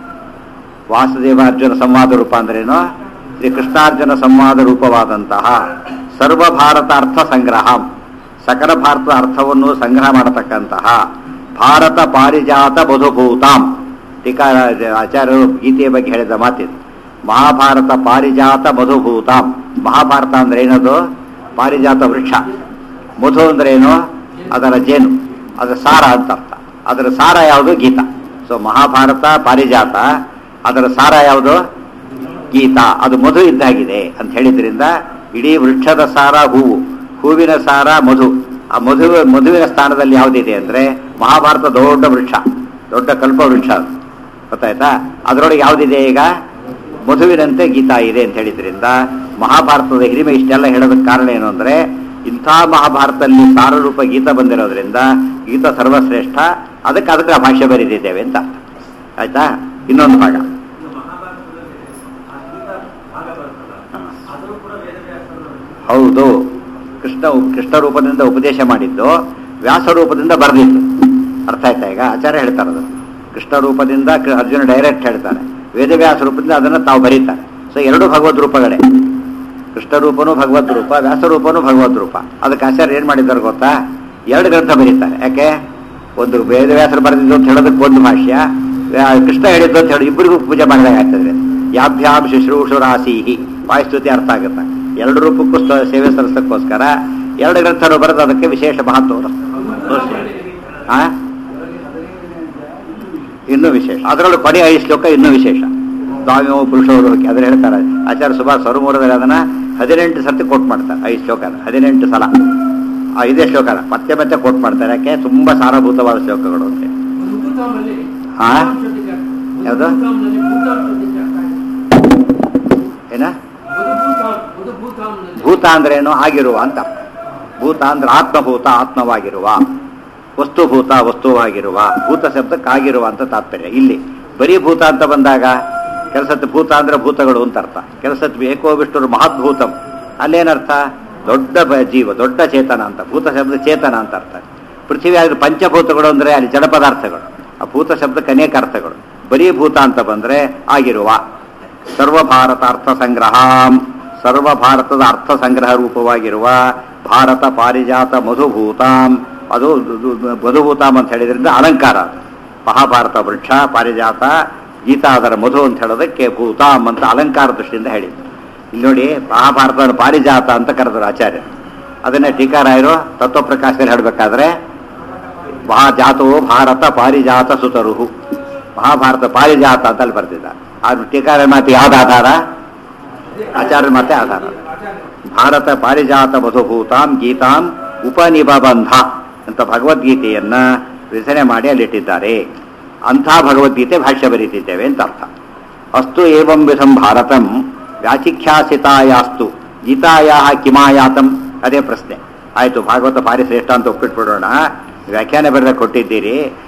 ವಾಸುದೇವ ಅರ್ಜುನ ಸಂವಾದ ರೂಪ ಅಂದ್ರೇನು ಶ್ರೀ ಕೃಷ್ಣಾರ್ಜುನ ಸಂವಾದ ರೂಪವಾದಂತಹ ಸರ್ವ ಭಾರತ ಅರ್ಥ ಸಂಗ್ರಹ ಸಕಲ ಭಾರತದ ಅರ್ಥವನ್ನು ಸಂಗ್ರಹ ಮಾಡತಕ್ಕಂತಹ ಭಾರತ ಪಾರಿಜಾತ ಮಧುಭೂತಾಂ ಟೀಕಾ ಆಚಾರ್ಯರು ಗೀತೆಯ ಬಗ್ಗೆ ಹೇಳಿದ ಮಾತಿದು ಮಹಾಭಾರತ ಪಾರಿಜಾತ ಮಧುಭೂತಾಂ ಮಹಾಭಾರತ ಅಂದ್ರೆ ಏನದು ಪಾರಿಜಾತ ವೃಕ್ಷ ಮಧು ಅಂದ್ರೆ ಏನು ಅದರ ಜೇನು ಅದರ ಸಾರ ಅಂತ ಅರ್ಥ ಅದರ ಸಾರ ಯಾವುದು ಗೀತ ಸೊ ಮಹಾಭಾರತ ಪಾರಿಜಾತ ಅದರ ಸಾರ ಯಾವುದು ಗೀತ ಅದು ಮಧು ಇದ್ದಾಗಿದೆ ಅಂತ ಹೇಳಿದ್ರಿಂದ ಇಡೀ ವೃಕ್ಷದ ಸಾರ ಹೂವು ಹೂವಿನ ಸಾರ ಮಧು ಆ ಮಧು ಮಧುವಿನ ಸ್ಥಾನದಲ್ಲಿ ಯಾವುದಿದೆ ಅಂದ್ರೆ ಮಹಾಭಾರತ ದೊಡ್ಡ ವೃಕ್ಷ ದೊಡ್ಡ ಕಲ್ಪ ವೃಕ್ಷ ಅದು ಗೊತ್ತಾಯ್ತಾ ಅದರೊಳಗೆ ಯಾವುದಿದೆ ಈಗ ಮಧುವಿನಂತೆ ಗೀತಾ ಇದೆ ಅಂತ ಹೇಳಿದ್ರಿಂದ ಮಹಾಭಾರತದ ಹಿರಿಮೆ ಇಷ್ಟೆಲ್ಲ ಹೇಳೋದಕ್ಕೆ ಕಾರಣ ಏನು ಅಂದ್ರೆ ಇಂಥ ಮಹಾಭಾರತದಲ್ಲಿ ಸಾರರೂಪ ಗೀತ ಬಂದಿರೋದ್ರಿಂದ ಗೀತ ಸರ್ವಶ್ರೇಷ್ಠ ಅದಕ್ಕೆ ಅದಕ್ಕೆ ಆ ಭಾಷೆ ಬರೆದಿದ್ದೇವೆ ಅಂತ ಅರ್ಥ. ಆಯ್ತಾ ಇನ್ನೊಂದು ಭಾಗ ಇನ್ನು ಮಹಾಭಾರತದಲ್ಲಿ ಆ ಗೀತಾ ಭಾಗ ಬರುತ್ತಲ್ಲ ಅದನ್ನು ಕೂಡ ವೇದವ್ಯಾಸರು ಹೌದು ಕೃಷ್ಣ ಕೃಷ್ಣ ರೂಪದಿಂದ ಉಪದೇಶ ಮಾಡಿದ್ದು ವ್ಯಾಸ ರೂಪದಿಂದ ಬರೆದಿತ್ತು ಅರ್ಥ ಆಯ್ತಾ ಈಗ ಆಚಾರ್ಯ ಹೇಳ್ತಾರೆ ಅದು ಕೃಷ್ಣ ರೂಪದಿಂದ ಕ- ಅರ್ಜುನ ಡೈರೆಕ್ಟ್ ಹೇಳ್ತಾರೆ ವೇದವ್ಯಾಸ ರೂಪದಿಂದ ಅದನ್ನು ತಾವು ಬರೀತಾರೆ ಸೊ ಎರಡು ಭಗವದ್ ರೂಪಗಳೇ ಕೃಷ್ಣ ರೂಪನೂ ಭಗವದ್ ರೂಪ ವ್ಯಾಸ ರೂಪನೂ ಭಗವದ್ ರೂಪ ಅದಕ್ಕೆ ಆಚಾರ್ಯ ಏನ್ ಮಾಡಿದ್ದಾರೆ ಗೊತ್ತಾ ಎರಡು ಗ್ರಂಥ ಬರೀತಾರೆ ಯಾಕೆ ಒಂದು ವೇದವ್ಯಾಸರು ಬರೆದಿದ್ದು ಅಂತ ಹೇಳೋದಕ್ಕೆ ಒಂದು ಭಾಷ್ಯ ವ್ಯಾ- ಕೃಷ್ಣ ಹೇಳಿದ್ದು ಅಂತ ಹೇಳಿ ಇಬ್ಬರಿಗೂ ಪೂಜೆ ಮಾಡಿದಾಗ ಆಗ್ತದೆ ಯಾಭ್ಯಾಂ ಶುಶ್ರೂಷುರಾಸೀಹಿ ವಾಯುಸ್ತುತಿ ಅರ್ಥ ಆಗುತ್ತೆ ಎರಡು ರೂಪಕ್ಕೂ ಸ- ಸೇವೆ ಸಲ್ಲಿಸೋಕ್ಕೋಸ್ಕರ ಎರಡು ಗ್ರಂಥರು ಬರೆದು ಅದಕ್ಕೆ ವಿಶೇಷ ಮಹತ್ವ ಆ ಇನ್ನೂ ವಿಶೇಷ ಅದರಲ್ಲೂ ಕೊನೆ ಐದು ಶ್ಲೋಕ ಇನ್ನೂ ವಿಶೇಷ ಸ್ವಾಮಿಯೋ ಪುರುಷವರು ಅದ್ರ ಹೇಳ್ತಾರೆ ಆಚಾರ್ಯ ಸುಭಾಷ್ ಸ್ವರಮೂರದಲ್ಲಿ ಅದನ್ನ ಹದಿನೆಂಟು ಸರ್ತಿ ಕೋಟ್ ಮಾಡ್ತಾರೆ ಐದು ಶ್ಲೋಕ ಹದಿನೆಂಟು ಸಲ ಆ ಇದೇ ಶ್ಲೋಕ ಮತ್ತೆ ಮತ್ತೆ ಕೋಟ್ ಮಾಡ್ತಾರೆ ಯಾಕೆ ತುಂಬಾ ಸಾರಭೂತವಾದ ಶ್ಲೋಕಗಳು ಅಂತ ಹಾ? ಯಾವ್ದು? ಏನ ಭೂತ ಅಂದ್ರೇನು ಆಗಿರುವ ಅಂತ ಭೂತ ಅಂದ್ರೆ ಆತ್ಮಭೂತ ಆತ್ಮವಾಗಿರುವ ವಸ್ತುಭೂತ ವಸ್ತುವಾಗಿರುವ ಭೂತ ಶಬ್ದಕ್ಕೆ ಆಗಿರುವ ಅಂತ ತಾತ್ಪರ್ಯ ಇಲ್ಲಿ ಬರೀ ಭೂತ ಅಂತ ಬಂದಾಗ ಕೆಲಸದ ಭೂತ ಅಂದ್ರೆ ಭೂತಗಳು ಅಂತ ಅರ್ಥ ಕೆಲಸದ ಏಕೋ ವಿಷ್ಣುರು ಮಹದ್ಭೂತಂ ಅಲ್ಲೇನರ್ಥ ದೊಡ್ಡ ಬ- ಜೀವ ದೊಡ್ಡ ಚೇತನ ಅಂತ ಭೂತ ಶಬ್ದ ಚೇತನ ಅಂತ ಅರ್ಥ ಪೃಥ್ವಿ ಆದ್ರೆ ಪಂಚಭೂತಗಳು ಅಂದ್ರೆ ಅಲ್ಲಿ ಜಡ ಪದಾರ್ಥಗಳು ಆ ಭೂತ ಶಬ್ದಕ್ಕೆ ಅನೇಕ ಅರ್ಥಗಳು ಬರೀ ಭೂತ ಅಂತ ಬಂದ್ರೆ ಆಗಿರುವ ಸರ್ವ ಭಾರತ ಅರ್ಥ ಸಂಗ್ರಹ ಸರ್ವ ಭಾರತದ ಅರ್ಥ ಸಂಗ್ರಹ ರೂಪವಾಗಿರುವ ಭಾರತ ಪಾರಿಜಾತ ಮಧುಭೂತಾಂ ಅದು ದು- ದು- ಮಧುಭೂತಾಂ ಅಂತ ಹೇಳಿದ್ರಿಂದ ಅಲಂಕಾರ ಅದು. ಮಹಾಭಾರತ ವೃಕ್ಷ ಪಾರಿಜಾತ ಗೀತಾ ಅದರ ಮಧು ಅಂತ ಹೇಳೋದಕ್ಕೆ ಭೂತಾಂ ಅಂತ ಅಲಂಕಾರ ದೃಷ್ಟಿಯಿಂದ ಹೇಳಿ ಇಲ್ಲಿ ನೋಡಿ ಮಹಾಭಾರತದ ಪಾರಿಜಾತ ಅಂತ ಕರೆದರು ಆಚಾರ್ಯ ಅದನ್ನೇ ಟೀಕಾರಾಯರು ತತ್ವಪ್ರಕಾಶದಲ್ಲಿ ಹೇಳಬೇಕಾದ್ರೆ ಮಹಾಜಾತೋ ಭಾರತ ಪಾರಿಜಾತ ಸುತರುಹು ಮಹಾಭಾರತ ಪಾರಿಜಾತ ಅಂತ ಅಲ್ಲಿ ಬರ್ತಿದ್ದ ಅದು ಟೀಕಾರ ಮಾತು ಯಾವ್ದು ಆಧಾರ ಆಚಾರ್ಯ ಮಾತೆ ಆಧಾರ ಭಾರತ ಪಾರಿಜಾತ ಮಧುಭೂತಾಂ ಗೀತಾಂ ಉಪನಿಬಂಧ ಅಂತ ಭಗವದ್ಗೀತೆಯನ್ನ ರಚನೆ ಮಾಡಿ ಅಲ್ಲಿಟ್ಟಿದ್ದಾರೆ ಅಂಥ ಭಗವದ್ಗೀತೆ ಭಾಷ್ಯ ಬರೀತಿದ್ದೇವೆ ಅಂತ ಅರ್ಥ ಅಸ್ತು ಏವಂ ವಿಧಂ ಭಾರತಂ ವ್ಯಾಚಿಖ್ಯಾಸಿತಾಯಾಸ್ತು ಗೀತಾಯಾ ಕಿಮಾಯಾತಂ ಅದೇ ಪ್ರಶ್ನೆ ಆಯ್ತು ಭಾಗವತ ಭಾರಿ ಶ್ರೇಷ್ಠ ಅಂತ ಒಪ್ಪಿಟ್ಬಿಡೋಣ ವ್ಯಾಖ್ಯಾನ ಬರೆದ ಕೊಟ್ಟಿದ್ದೀರಿ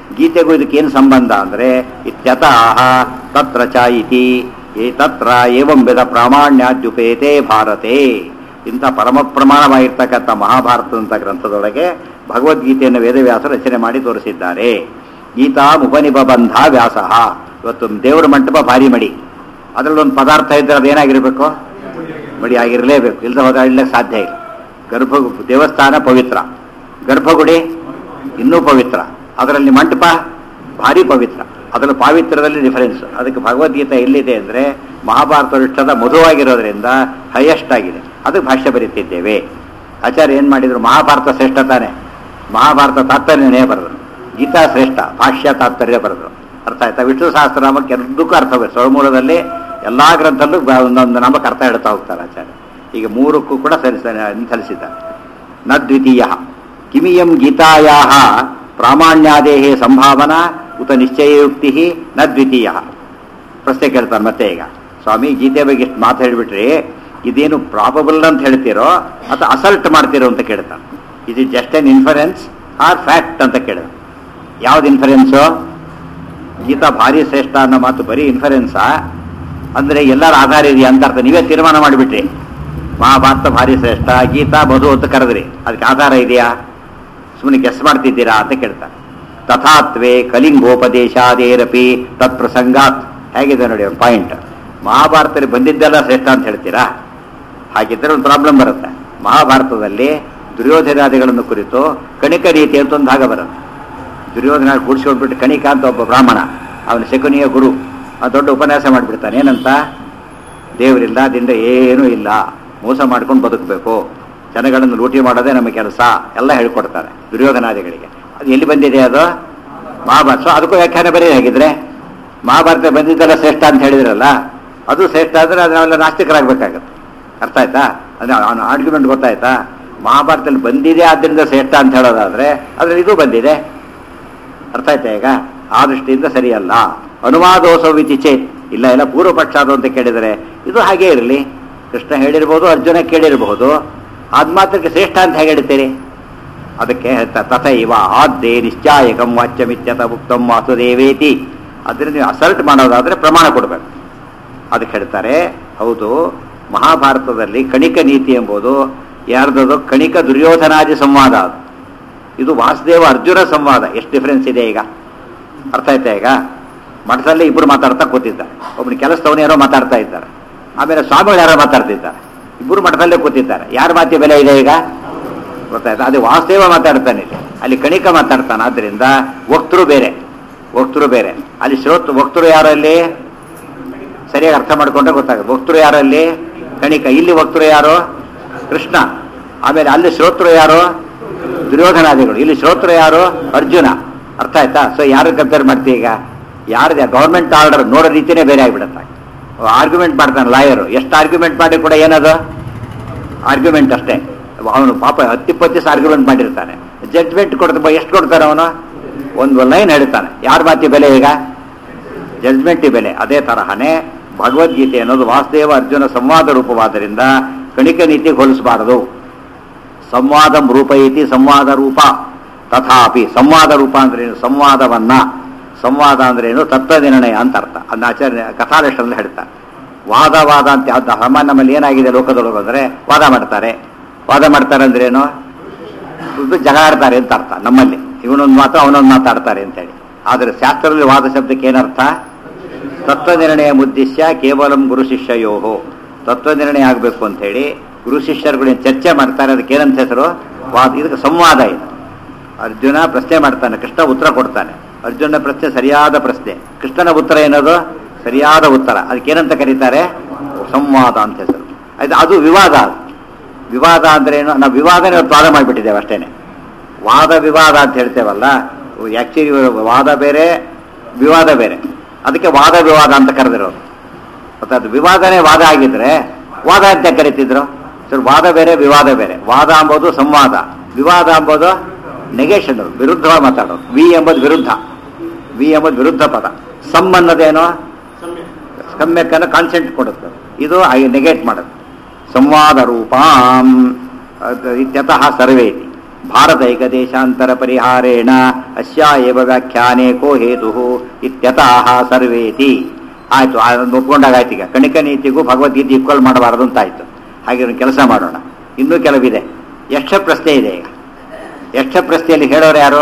ಗೀತೆಗೂ ಇದಕ್ಕೇನು ಸಂಬಂಧ ಅಂದರೆ ಇತ್ಯತಃ ತತ್ರ ಚ ಇತಿ ಏ ತತ್ರ ಏವಂ ವಿಧ ಪ್ರಾಮಾಣ್ಯಾದ್ಯುಪೇತೆ ಭಾರತೆ ಇಂಥ ಪರಮ ಪ್ರಮಾಣವಾಗಿರ್ತಕ್ಕಂಥ ಮಹಾಭಾರತದಂಥ ಗ್ರಂಥದೊಳಗೆ ಭಗವದ್ಗೀತೆಯನ್ನು ವೇದವ್ಯಾಸರು ರಚನೆ ಮಾಡಿ ತೋರಿಸಿದ್ದಾರೆ ಗೀತಾ ಉಪನಿಬಂಧ ವ್ಯಾಸ ಇವತ್ತು ದೇವರ ಮಂಟಪ ಭಾರಿ ಮಡಿ ಅದರಲ್ಲೊಂದು ಪದಾರ್ಥ ಇದ್ದರೆ ಅದೇನಾಗಿರ್ಬೇಕು ಮಡಿ ಆಗಿರಲೇಬೇಕು ಇಲ್ಲದೆ ಹೋದಾಡ್ಲಿಕ್ಕೆ ಸಾಧ್ಯ ಇಲ್ಲ ಗರ್ಭ ದೇವಸ್ಥಾನ ಪವಿತ್ರ ಗರ್ಭಗುಡಿ ಇನ್ನೂ ಪವಿತ್ರ ಅದರಲ್ಲಿ ಮಂಟಪ ಭಾರಿ ಪವಿತ್ರ ಅದರ ಪಾವಿತ್ರದಲ್ಲಿ ಡಿಫರೆನ್ಸ್ ಅದಕ್ಕೆ ಭಗವದ್ಗೀತೆ ಎಲ್ಲಿದೆ ಅಂದರೆ ಮಹಾಭಾರತ ಇಷ್ಟದ ಮಧುವಾಗಿರೋದ್ರಿಂದ ಹೈಯೆಸ್ಟ್ ಆಗಿದೆ ಅದಕ್ಕೆ ಭಾಷ್ಯ ಬರೀತಿದ್ದೇವೆ ಆಚಾರ್ಯ ಏನು ಮಾಡಿದ್ರು ಮಹಾಭಾರತ ಶ್ರೇಷ್ಠ ತಾನೆ ಮಹಾಭಾರತ ತಾತ್ಪರ್ಯನೇ ಬರೆದ್ರು ಗೀತಾ ಶ್ರೇಷ್ಠ ಭಾಷ್ಯ ತಾತ್ಪರ್ಯ ಬರೆದ್ರು ಅರ್ಥ ಆಯ್ತಾ ವಿಷ್ಣು ಸಹಸ್ರನಾಮಕ್ಕೆ ಎರಡಕ್ಕೂ ಅರ್ಥವೇ ಸ್ವರಮೂಲದಲ್ಲಿ ಎಲ್ಲ ಗ್ರಂಥಲ್ಲೂ ಬ- ಒಂದೊಂದು ನಾಮಕ್ಕೆ ಅರ್ಥ ಹೇಳ್ತಾ ಹೋಗ್ತಾರೆ ಆಚಾರ್ಯ ಈಗ ಮೂರಕ್ಕೂ ಕೂಡ ಸರಿ ಸಲ್ಲಿಸಿದ್ದಾರೆ ನ ದ್ವಿತೀಯ ಕಿಮಿಯಂ ಗೀತಾಯಾ ಪ್ರಾಮಾಣ್ಯಾದೇಹ ಸಂಭಾವನಾ ಉತ ನಿಶ್ಚಯಯುಕ್ತಿ ನ ದ್ವಿತೀಯ ಪ್ರಶ್ನೆ ಕೇಳ್ತಾನೆ ಮತ್ತೆ ಈಗ ಸ್ವಾಮಿ ಗೀತೆ ಬಗ್ಗೆ ಇಷ್ಟು ಮಾತು ಹೇಳಿಬಿಟ್ರಿ ಇದೇನು ಪ್ರಾಬಬಲ್ ಅಂತ ಹೇಳ್ತೀರೋ ಅಥವಾ ಅಸಲ್ಟ್ ಮಾಡ್ತೀರೋ ಅಂತ ಕೇಳ್ತಾನೆ ಇದು just an inference or fact ಅಂತ ಕೇಳಿದ ಯಾವ್ದು ಇನ್ಫರೆನ್ಸು ಗೀತಾ ಭಾರಿ ಶ್ರೇಷ್ಠ ಅನ್ನೋ ಮಾತು ಬರೀ ಇನ್ಫರೆನ್ಸಾ ಅಂದ್ರೆ ಎಲ್ಲರ ಆಧಾರ ಇದೆಯಾ ಅಂತ ಅರ್ಥ ನೀವೇ ತೀರ್ಮಾನ ಮಾಡಿಬಿಟ್ರಿ ಮಹಾಭಾರತ ಭಾರಿ ಶ್ರೇಷ್ಠ ಗೀತಾ ಮಧು ಅಂತ ಕರೆದ್ರಿ ಅದಕ್ಕೆ ಆಧಾರ ಇದೆಯಾ ಸುಮ್ಮನೆ ಗೆಸ್ ಮಾಡ್ತಿದ್ದೀರಾ ಅಂತ ಕೇಳ್ತಾರೆ ತಥಾತ್ವೇ ಕಲಿಂಗೋಪದೇಶಾದೇರಪಿ ತತ್ಪ್ರಸಂಗಾತ್ ಹೇಗಿದೆ ನೋಡಿ ಒಂದು ಪಾಯಿಂಟ್ ಮಹಾಭಾರತದಲ್ಲಿ ಬಂದಿದ್ದೆಲ್ಲ ಶ್ರೇಷ್ಠ ಅಂತ ಹೇಳ್ತೀರಾ ಹಾಗಿದ್ದರೆ ಒಂದು ಪ್ರಾಬ್ಲಮ್ ಬರುತ್ತೆ ಮಹಾಭಾರತದಲ್ಲಿ ದುರ್ಯೋಧನಾದಿಗಳನ್ನು ಕುರಿತು ಕಣಿಕ ರೀತಿ ಅಂತ ಒಂದು ಭಾಗ ಬರುತ್ತೆ ದುರ್ಯೋಧನ ಕೂಡಿಸ್ಕೊಂಡ್ಬಿಟ್ಟು ಕಣಿಕ ಅಂತ ಒಬ್ಬ ಬ್ರಾಹ್ಮಣ ಅವನ ಶಕುನಿಯ ಗುರು ಆ ದೊಡ್ಡ ಉಪನ್ಯಾಸ ಮಾಡಿಬಿಡ್ತಾನೆ ಏನಂತ ದೇವರಿಲ್ಲ ದಿಂದ ಏನೂ ಇಲ್ಲ ಮೋಸ ಮಾಡ್ಕೊಂಡು ಬದುಕಬೇಕು ಜನಗಳನ್ನು ಲೂಟಿ ಮಾಡೋದೇ ನಮ್ಮ ಕೆಲಸ ಎಲ್ಲ ಹೇಳ್ಕೊಡ್ತಾರೆ ದುರ್ಯೋಧನಾದಿಗಳಿಗೆ ಅದು ಎಲ್ಲಿ ಬಂದಿದೆ ಅದು ಮಹಾಭಾರತ ಸೊ ಅದಕ್ಕೂ ವ್ಯಾಖ್ಯಾನ ಬೇರೆ ಹೇಗಿದ್ರೆ ಮಹಾಭಾರತ ಬಂದಿದ್ದೆಲ್ಲ ಶ್ರೇಷ್ಠ ಅಂತ ಹೇಳಿದ್ರಲ್ಲ ಅದು ಶ್ರೇಷ್ಠ ಆದರೆ ಅದು ನಾವೆಲ್ಲ ನಾಸ್ತಿಕರಾಗಬೇಕಾಗತ್ತೆ ಅರ್ಥ ಆಯ್ತಾ ಅಂದ್ರೆ ಅವನ ಆರ್ಗ್ಯುಮೆಂಟ್ ಗೊತ್ತಾಯ್ತಾ ಮಹಾಭಾರತದಲ್ಲಿ ಬಂದಿದೆ ಆದ್ದರಿಂದ ಶ್ರೇಷ್ಠ ಅಂತ ಹೇಳೋದಾದ್ರೆ ಅದ್ರಲ್ಲಿ ಇದು ಬಂದಿದೆ ಅರ್ಥ ಆಯ್ತಾ ಈಗ ಆ ದೃಷ್ಟಿಯಿಂದ ಸರಿಯಲ್ಲ ಅನುವಾದೋಸವಿತಿ ಚೇತ್ ಇಲ್ಲ ಇಲ್ಲ ಪೂರ್ವ ಪಕ್ಷ ಅದು ಅಂತ ಕೇಳಿದರೆ ಇದು ಹಾಗೇ ಇರಲಿ ಕೃಷ್ಣ ಹೇಳಿರ್ಬೋದು ಅರ್ಜುನ ಕೇಳಿರಬಹುದು ಅದ್ ಮಾತ್ರಕ್ಕೆ ಶ್ರೇಷ್ಠ ಅಂತ ಹೇಗೆ ಹೇಳ್ತೀರಿ ಅದಕ್ಕೆ ಹೇಳ್ತಾ ತಥೈವ ಆದ್ದೇ ನಿಶ್ಚಾಯಕಂ ವಾಚ್ಯಮಿತ್ಯತ ಉಕ್ತಂ ವಾಸುದೇವೇತಿ ಅದರಿಂದ ನೀವು ಅಸಲ್ಟ್ ಮಾಡೋದಾದ್ರೆ ಪ್ರಮಾಣ ಕೊಡಬೇಕು ಅದಕ್ಕೆ ಹೇಳ್ತಾರೆ ಹೌದು ಮಹಾಭಾರತದಲ್ಲಿ ಕಣಿಕ ನೀತಿ ಎಂಬುದು ಯಾರ್ದದು ಕಣಿಕ ದುರ್ಯೋಧನಾದಿ ಸಂವಾದ ಅದು ಇದು ವಾಸುದೇವ ಅರ್ಜುನ ಸಂವಾದ ಎಷ್ಟು ಡಿಫರೆನ್ಸ್ ಇದೆ ಈಗ ಅರ್ಥ ಆಯ್ತಾ ಈಗ ಮಠದಲ್ಲಿ ಇಬ್ಬರು ಮಾತಾಡ್ತಾ ಕೂತಿದ್ದಾರೆ ಒಬ್ಬನ ಕೆಲಸದವನು ಯಾರೋ ಮಾತಾಡ್ತಾ ಇದ್ದಾರೆ ಆಮೇಲೆ ಸ್ವಾಮಿಗಳು ಯಾರೋ ಮಾತಾಡ್ತಿದ್ದಾರೆ ಇಬ್ಬರು ಮಠದಲ್ಲೇ ಕೂತಿದ್ದಾರೆ ಯಾರ ಮಾತಿ ಬೆಲೆ ಇದೆ ಈಗ ಗೊತ್ತಾಯ್ತಾ ಅದೇ ವಾಸುದೇವ ಮಾತಾಡ್ತಾನೆ ಇಲ್ಲಿ ಅಲ್ಲಿ ಕಣಿಕ ಮಾತಾಡ್ತಾನೆ ಆದ್ದರಿಂದ ವಕ್ತೃ ಬೇರೆ ವಕ್ತೃ ಬೇರೆ ಅಲ್ಲಿ ಶ್ರೋತ್ ವಕ್ತೃ ಯಾರಲ್ಲಿ ಸರಿಯಾಗಿ ಅರ್ಥ ಮಾಡ್ಕೊಂಡ್ರೆ ಗೊತ್ತಾಗುತ್ತೆ ವಕ್ತೃ ಯಾರಲ್ಲಿ ಕಣಿಕ ಇಲ್ಲಿ ವಕ್ತೃ ಯಾರು ಕೃಷ್ಣ ಆಮೇಲೆ ಅಲ್ಲಿ ಶ್ರೋತೃ ಯಾರು ದುರ್ಯೋಧನಾದಿಗಳು ಇಲ್ಲಿ ಶ್ರೋತೃ ಯಾರು ಅರ್ಜುನ ಅರ್ಥ ಆಯ್ತಾ ಸೊ ಯಾರು ಕಂಪೇರ್ ಮಾಡ್ತೀವಿ ಈಗ ಯಾರ್ದು ಗೌರ್ಮೆಂಟ್ ಆರ್ಡರ್ ನೋಡೋ ರೀತಿನೇ ಬೇರೆ ಆಗಿಬಿಡುತ್ತೆ ಆರ್ಗ್ಯುಮೆಂಟ್ ಮಾಡ್ತಾನೆ ಲಾಯರು ಎಷ್ಟು ಆರ್ಗ್ಯುಮೆಂಟ್ ಮಾಡಿ ಕೂಡ ಏನದು ಆರ್ಗ್ಯುಮೆಂಟ್ ಅಷ್ಟೇ ಅವನು ಪಾಪ ಹತ್ತಿಪ್ಪತ್ತು ಆರ್ಗ್ಯುಮೆಂಟ್ ಮಾಡಿರ್ತಾನೆ ಜಡ್ಜ್ಮೆಂಟ್ ಕೊಡ್ತ ಎಷ್ಟು ಕೊಡ್ತಾನೆ ಅವನು ಒಂದು ಲೈನ್ ಹೇಳ್ತಾನೆ ಯಾರ ಮಾತಿ ಬೆಲೆ ಈಗ ಜಡ್ಜ್ಮೆಂಟ್ ಬೆಲೆ ಅದೇ ತರಹನೇ ಭಗವದ್ಗೀತೆ ಅನ್ನೋದು ವಾಸುದೇವ ಅರ್ಜುನ ಸಂವಾದ ರೂಪವಾದ್ದರಿಂದ ಕಣಿಕ ನೀತಿ ಹೋಲಿಸಬಾರದು ಸಂವಾದಂ ರೂಪ ಇತಿ ಸಂವಾದ ರೂಪ ತಥಾಪಿ ಸಂವಾದ ರೂಪ ಅಂದ್ರೇನು ಸಂವಾದವನ್ನ ಸಂವಾದ ಅಂದ್ರೇನು ತತ್ವ ನಿರ್ಣಯ ಅಂತ ಅರ್ಥ ಅದನ್ನ ಆಚಾರ್ಯ ಕಥಾಲಿಷ್ಟರಲ್ಲಿ ಹೇಳ್ತಾರೆ ವಾದ ವಾದ ಅಂತ ಯಾವ್ದು ಸಾಮಾನ್ಯ ನಮ್ಮಲ್ಲಿ ಏನಾಗಿದೆ ಲೋಕದೊಳಗೆ ಅಂದ್ರೆ ವಾದ ಮಾಡ್ತಾರೆ ವಾದ ಮಾಡ್ತಾರೆ ಅಂದ್ರೇನು ಇದು ಜಗಳ ಆಡ್ತಾರೆ ಅಂತ ಅರ್ಥ ನಮ್ಮಲ್ಲಿ ಇವನೊಂದು ಮಾತು ಅವನೊಂದು ಮಾತಾಡ್ತಾರೆ ಅಂತೇಳಿ ಆದರೆ ಶಾಸ್ತ್ರದಲ್ಲಿ ವಾದ ಶಬ್ದಕ್ಕೆ ಏನರ್ಥ ತತ್ವ ನಿರ್ಣಯ ಮುದ್ದೇಶ್ಯ ಕೇವಲಂ ಗುರು ಶಿಷ್ಯಯೋಹೋ ತತ್ವ ನಿರ್ಣಯ ಆಗಬೇಕು ಅಂತ ಹೇಳಿ ಗುರು ಶಿಷ್ಯರುಗಳು ಚರ್ಚೆ ಮಾಡ್ತಾರೆ ಅದಕ್ಕೆ ಏನಂತ ಹೆಸರು ವಾದ ಇದಕ್ಕೆ ಸಂವಾದ ಇದು ಅರ್ಜುನ ಪ್ರಶ್ನೆ ಮಾಡ್ತಾನೆ ಕೃಷ್ಣ ಉತ್ತರ ಕೊಡ್ತಾನೆ ಅರ್ಜುನ ಪ್ರಶ್ನೆ ಸರಿಯಾದ ಪ್ರಶ್ನೆ ಕೃಷ್ಣನ ಉತ್ತರ ಏನದು ಸರಿಯಾದ ಉತ್ತರ ಅದಕ್ಕೇನಂತ ಕರೀತಾರೆ ಸಂವಾದ ಅಂತ ಹೆಸರು ಅದು ಅದು ವಿವಾದ ಅದು. ವಿವಾದ ಅಂದ್ರೆ ಏನು ನಾವು ವಿವಾದನೇ ಇವತ್ತು ವಾದ ಮಾಡಿಬಿಟ್ಟಿದ್ದೇವೆ ಅಷ್ಟೇನೆ ವಾದ ವಿವಾದ ಅಂತ ಹೇಳ್ತೇವಲ್ಲ ಆಕ್ಚುಲಿ ವಾದ ಬೇರೆ ವಿವಾದ ಬೇರೆ ಅದಕ್ಕೆ ವಾದ ವಿವಾದ ಅಂತ ಕರೆದಿರೋದು ಮತ್ತೆ ಅದು ವಿವಾದನೇ ವಾದ ಆಗಿದ್ರೆ ವಾದ ಅಂತ ಕರಿತಿದ್ರು ಸರ್ ವಾದ ಬೇರೆ ವಿವಾದ ಬೇರೆ ವಾದ ಅಂಬೋದು ಸಂವಾದ ವಿವಾದ ಅಂಬೋದು ನೆಗೆಷನ್ ವಿರುದ್ಧವಾಗಿ ಮಾತಾಡೋದು ವಿ ಎಂಬುದು ವಿರುದ್ಧ ವಿ ಎಂಬುದು ವಿರುದ್ಧ ಪದ ಸಮ್ ಅನ್ನೋದೇನು ಸಮ್ಯಕ್ಕನ್ನು ಕಾನ್ಸೆಂಟ್ ಕೊಡುತ್ತೆ ಇದು ನೆಗೆಟ್ ಮಾಡುತ್ತೆ ಸಂವಾದ ರೂಪಾಂ ಅದ್ ಇತ್ಯತಃ ಸರ್ವೇತಿ ಭಾರತ ಏಕದೇಶಾಂತರ ಪರಿಹಾರೇಣ ಅಸ್ಯಾ ಏವ ವ್ಯಾಖ್ಯಾನೆ ಕೋ ಹೇತು ಇತ್ಯತಃ ಸರ್ವೇತಿ ಆಯ್ತು ಅದನ್ನು ಒಪ್ಕೊಂಡಾಗಾಯ್ತು ಈಗ ಕಣಿಕ ನೀತಿಗೂ ಭಗವದ್ಗೀತೆ ಈಕ್ವಲ್ ಮಾಡಬಾರದು ಅಂತ ಆಯ್ತು ಹಾಗೆ ಒಂದು ಕೆಲಸ ಮಾಡೋಣ ಇನ್ನೂ ಕೆಲವಿದೆ ಯಕ್ಷ ಪ್ರಶ್ನೆ ಇದೆ ಈಗ ಯಕ್ಷ ಪ್ರಶ್ನೆಯಲ್ಲಿ ಹೇಳೋರು ಯಾರು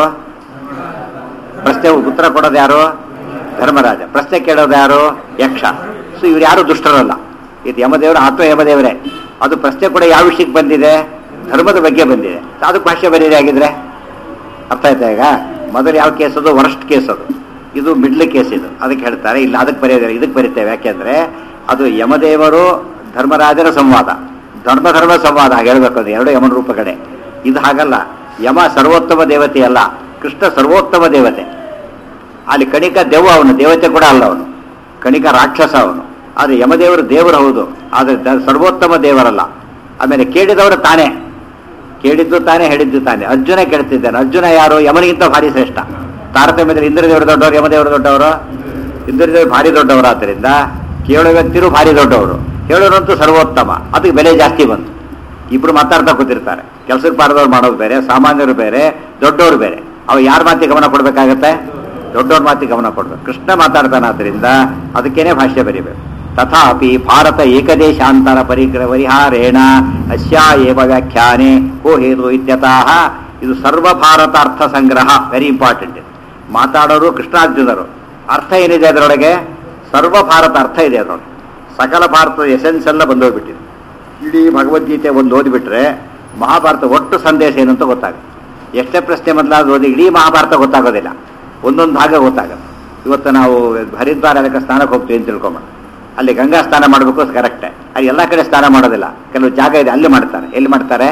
ಪ್ರಶ್ನೆ ಉತ್ತರ ಕೊಡೋದು ಯಾರು ಧರ್ಮರಾಜ ಪ್ರಶ್ನೆ ಕೇಳೋದು ಯಾರು ಯಕ್ಷ ಸೊ ಇವ್ರು ಯಾರು ದುಷ್ಟರಲ್ಲ ಇದು ಯಮದೇವರು ಆತ್ಮ ಯಮದೇವರೇ ಅದು ಪ್ರಶ್ನೆ ಕೂಡ ಯಾವ ವಿಷಯಕ್ಕೆ ಬಂದಿದೆ ಧರ್ಮದ ಬಗ್ಗೆ ಬಂದಿದೆ ಅದಕ್ಕೆ ಭಾಷೆ ಬರೀರಿ ಆಗಿದ್ರೆ ಅರ್ಥ ಆಯ್ತಾ ಈಗ ಮೊದಲು ಯಾವ ಕೇಸ್ ಅದು ವರ್ಸ್ಟ್ ಕೇಸ್ ಅದು ಇದು ಮಿಡ್ಲ್ ಕೇಸ್ ಇದು ಅದಕ್ಕೆ ಹೇಳ್ತಾರೆ ಇಲ್ಲ ಅದಕ್ಕೆ ಬರೆಯೋದಿಲ್ಲ ಇದಕ್ಕೆ ಬರೀತೇವೆ ಯಾಕೆಂದ್ರೆ ಅದು ಯಮದೇವರು ಧರ್ಮರಾಜರ ಸಂವಾದ ಧರ್ಮ ಧರ್ಮ ಸಂವಾದ ಹಾಗೆ ಹೇಳ್ಬೇಕು ಅದು ಎರಡು ಯಮನ ರೂಪಗಳೇ ಇದು ಹಾಗಲ್ಲ ಯಮ ಸರ್ವೋತ್ತಮ ದೇವತೆ ಅಲ್ಲ ಕೃಷ್ಣ ಸರ್ವೋತ್ತಮ ದೇವತೆ ಅಲ್ಲಿ ಕಣಿಕ ದೆವ್ವ ಅವನು ದೇವತೆ ಕೂಡ ಅಲ್ಲ ಅವನು ಕಣಿಕ ರಾಕ್ಷಸ ಅವನು ಆದರೆ ಯಮದೇವರು ದೇವರು ಹೌದು ಆದರೆ ದ- ಸರ್ವೋತ್ತಮ ದೇವರಲ್ಲ ಆಮೇಲೆ ಕೇಳಿದವರು ತಾನೇ ಕೇಳಿದ್ದು ತಾನೇ ಹೇಳಿದ್ದು ತಾನೇ ಅರ್ಜುನ ಕೇಳ್ತಿದ್ದಾನೆ ಅರ್ಜುನ ಯಾರು ಯಮನಿಗಿಂತ ಭಾರಿ ಶ್ರೇಷ್ಠ ತಾರತಮ್ಯದಲ್ಲಿ ಇಂದ್ರದೇವರು ದೊಡ್ಡವರು ಯಮದೇವರು ದೊಡ್ಡವರು ಇಂದ್ರದೇವರು ಭಾರಿ ದೊಡ್ಡವರು ಆದ್ದರಿಂದ ಕೇಳೋ ವ್ಯಕ್ತಿರು ಭಾರಿ ದೊಡ್ಡವರು ಹೇಳೋರಂತೂ ಸರ್ವೋತ್ತಮ ಅದಕ್ಕೆ ಬೆಲೆ ಜಾಸ್ತಿ ಬಂತು ಇಬ್ರು ಮಾತಾಡ್ತಾ ಕೂತಿರ್ತಾರೆ ಕೆಲಸಕ್ಕೆ ಬಾರದವ್ರು ಮಾಡೋದು ಬೇರೆ ಸಾಮಾನ್ಯರು ಬೇರೆ ದೊಡ್ಡವರು ಬೇರೆ ಅವ ಯಾರ ಮಾತಿಗೆ ಗಮನ ಕೊಡ್ಬೇಕಾಗತ್ತೆ ದೊಡ್ಡವ್ರ ಮಾತಿಗೆ ಗಮನ ಕೊಡ್ಬೇಕು ಕೃಷ್ಣ ಮಾತಾಡ್ತಾನಾದ್ರಿಂದ ಅದಕ್ಕೇನೆ ಭಾಷ್ಯ ಬರೀಬೇಕು ತಥಾಪಿ ಭಾರತ ಏಕದೇಶಾಂತರ ಪರಿಗ್ರ ಪರಿಹಾರೇಣ ಅಸ್ಯಾ ಏವ ವ್ಯಾಖ್ಯಾನೆ ಕೋ ಹೇತು ಇತ್ಯತಃ ಇದು ಸರ್ವ ಭಾರತ ಅರ್ಥ ಸಂಗ್ರಹ ವೆರಿ ಇಂಪಾರ್ಟೆಂಟ್ ಮಾತಾಡೋರು ಕೃಷ್ಣಾರ್ಜುನರು ಅರ್ಥ ಏನಿದೆ ಅದರೊಳಗೆ ಸರ್ವ ಭಾರತ ಅರ್ಥ ಇದೆ ಅದರೊಳಗೆ ಸಕಲ ಭಾರತದ ಎಸೆನ್ಸ್ ಎಲ್ಲ ಬಂದೋಗ್ಬಿಟ್ಟಿದೆ ಇಡೀ ಭಗವದ್ಗೀತೆ ಒಂದು ಓದಿಬಿಟ್ರೆ ಮಹಾಭಾರತ ಒಟ್ಟು ಸಂದೇಶ ಏನು ಅಂತ ಗೊತ್ತಾಗುತ್ತೆ ಎಷ್ಟೇ ಪ್ರಶ್ನೆ ಮೊದಲಾದ ಓದಿ ಇಡೀ ಮಹಾಭಾರತ ಗೊತ್ತಾಗೋದಿಲ್ಲ ಒಂದೊಂದು ಭಾಗ ಗೊತ್ತಾಗುತ್ತೆ ಇವತ್ತು ನಾವು ಹರಿದ್ವಾರ ಅದಕ್ಕೆ ಸ್ನಾನಕ್ಕೆ ಹೋಗ್ತೀವಿ ಅಂತ ತಿಳ್ಕೊಂಬೋಣ ಅಲ್ಲಿ ಗಂಗಾ ಸ್ನಾನ ಮಾಡಬೇಕು ಕರೆಕ್ಟೇ ಅಲ್ಲಿ ಎಲ್ಲ ಕಡೆ ಸ್ನಾನ ಮಾಡೋದಿಲ್ಲ ಕೆಲವು ಜಾಗ ಇದೆ ಅಲ್ಲಿ ಮಾಡ್ತಾರೆ ಎಲ್ಲಿ ಮಾಡ್ತಾರೆ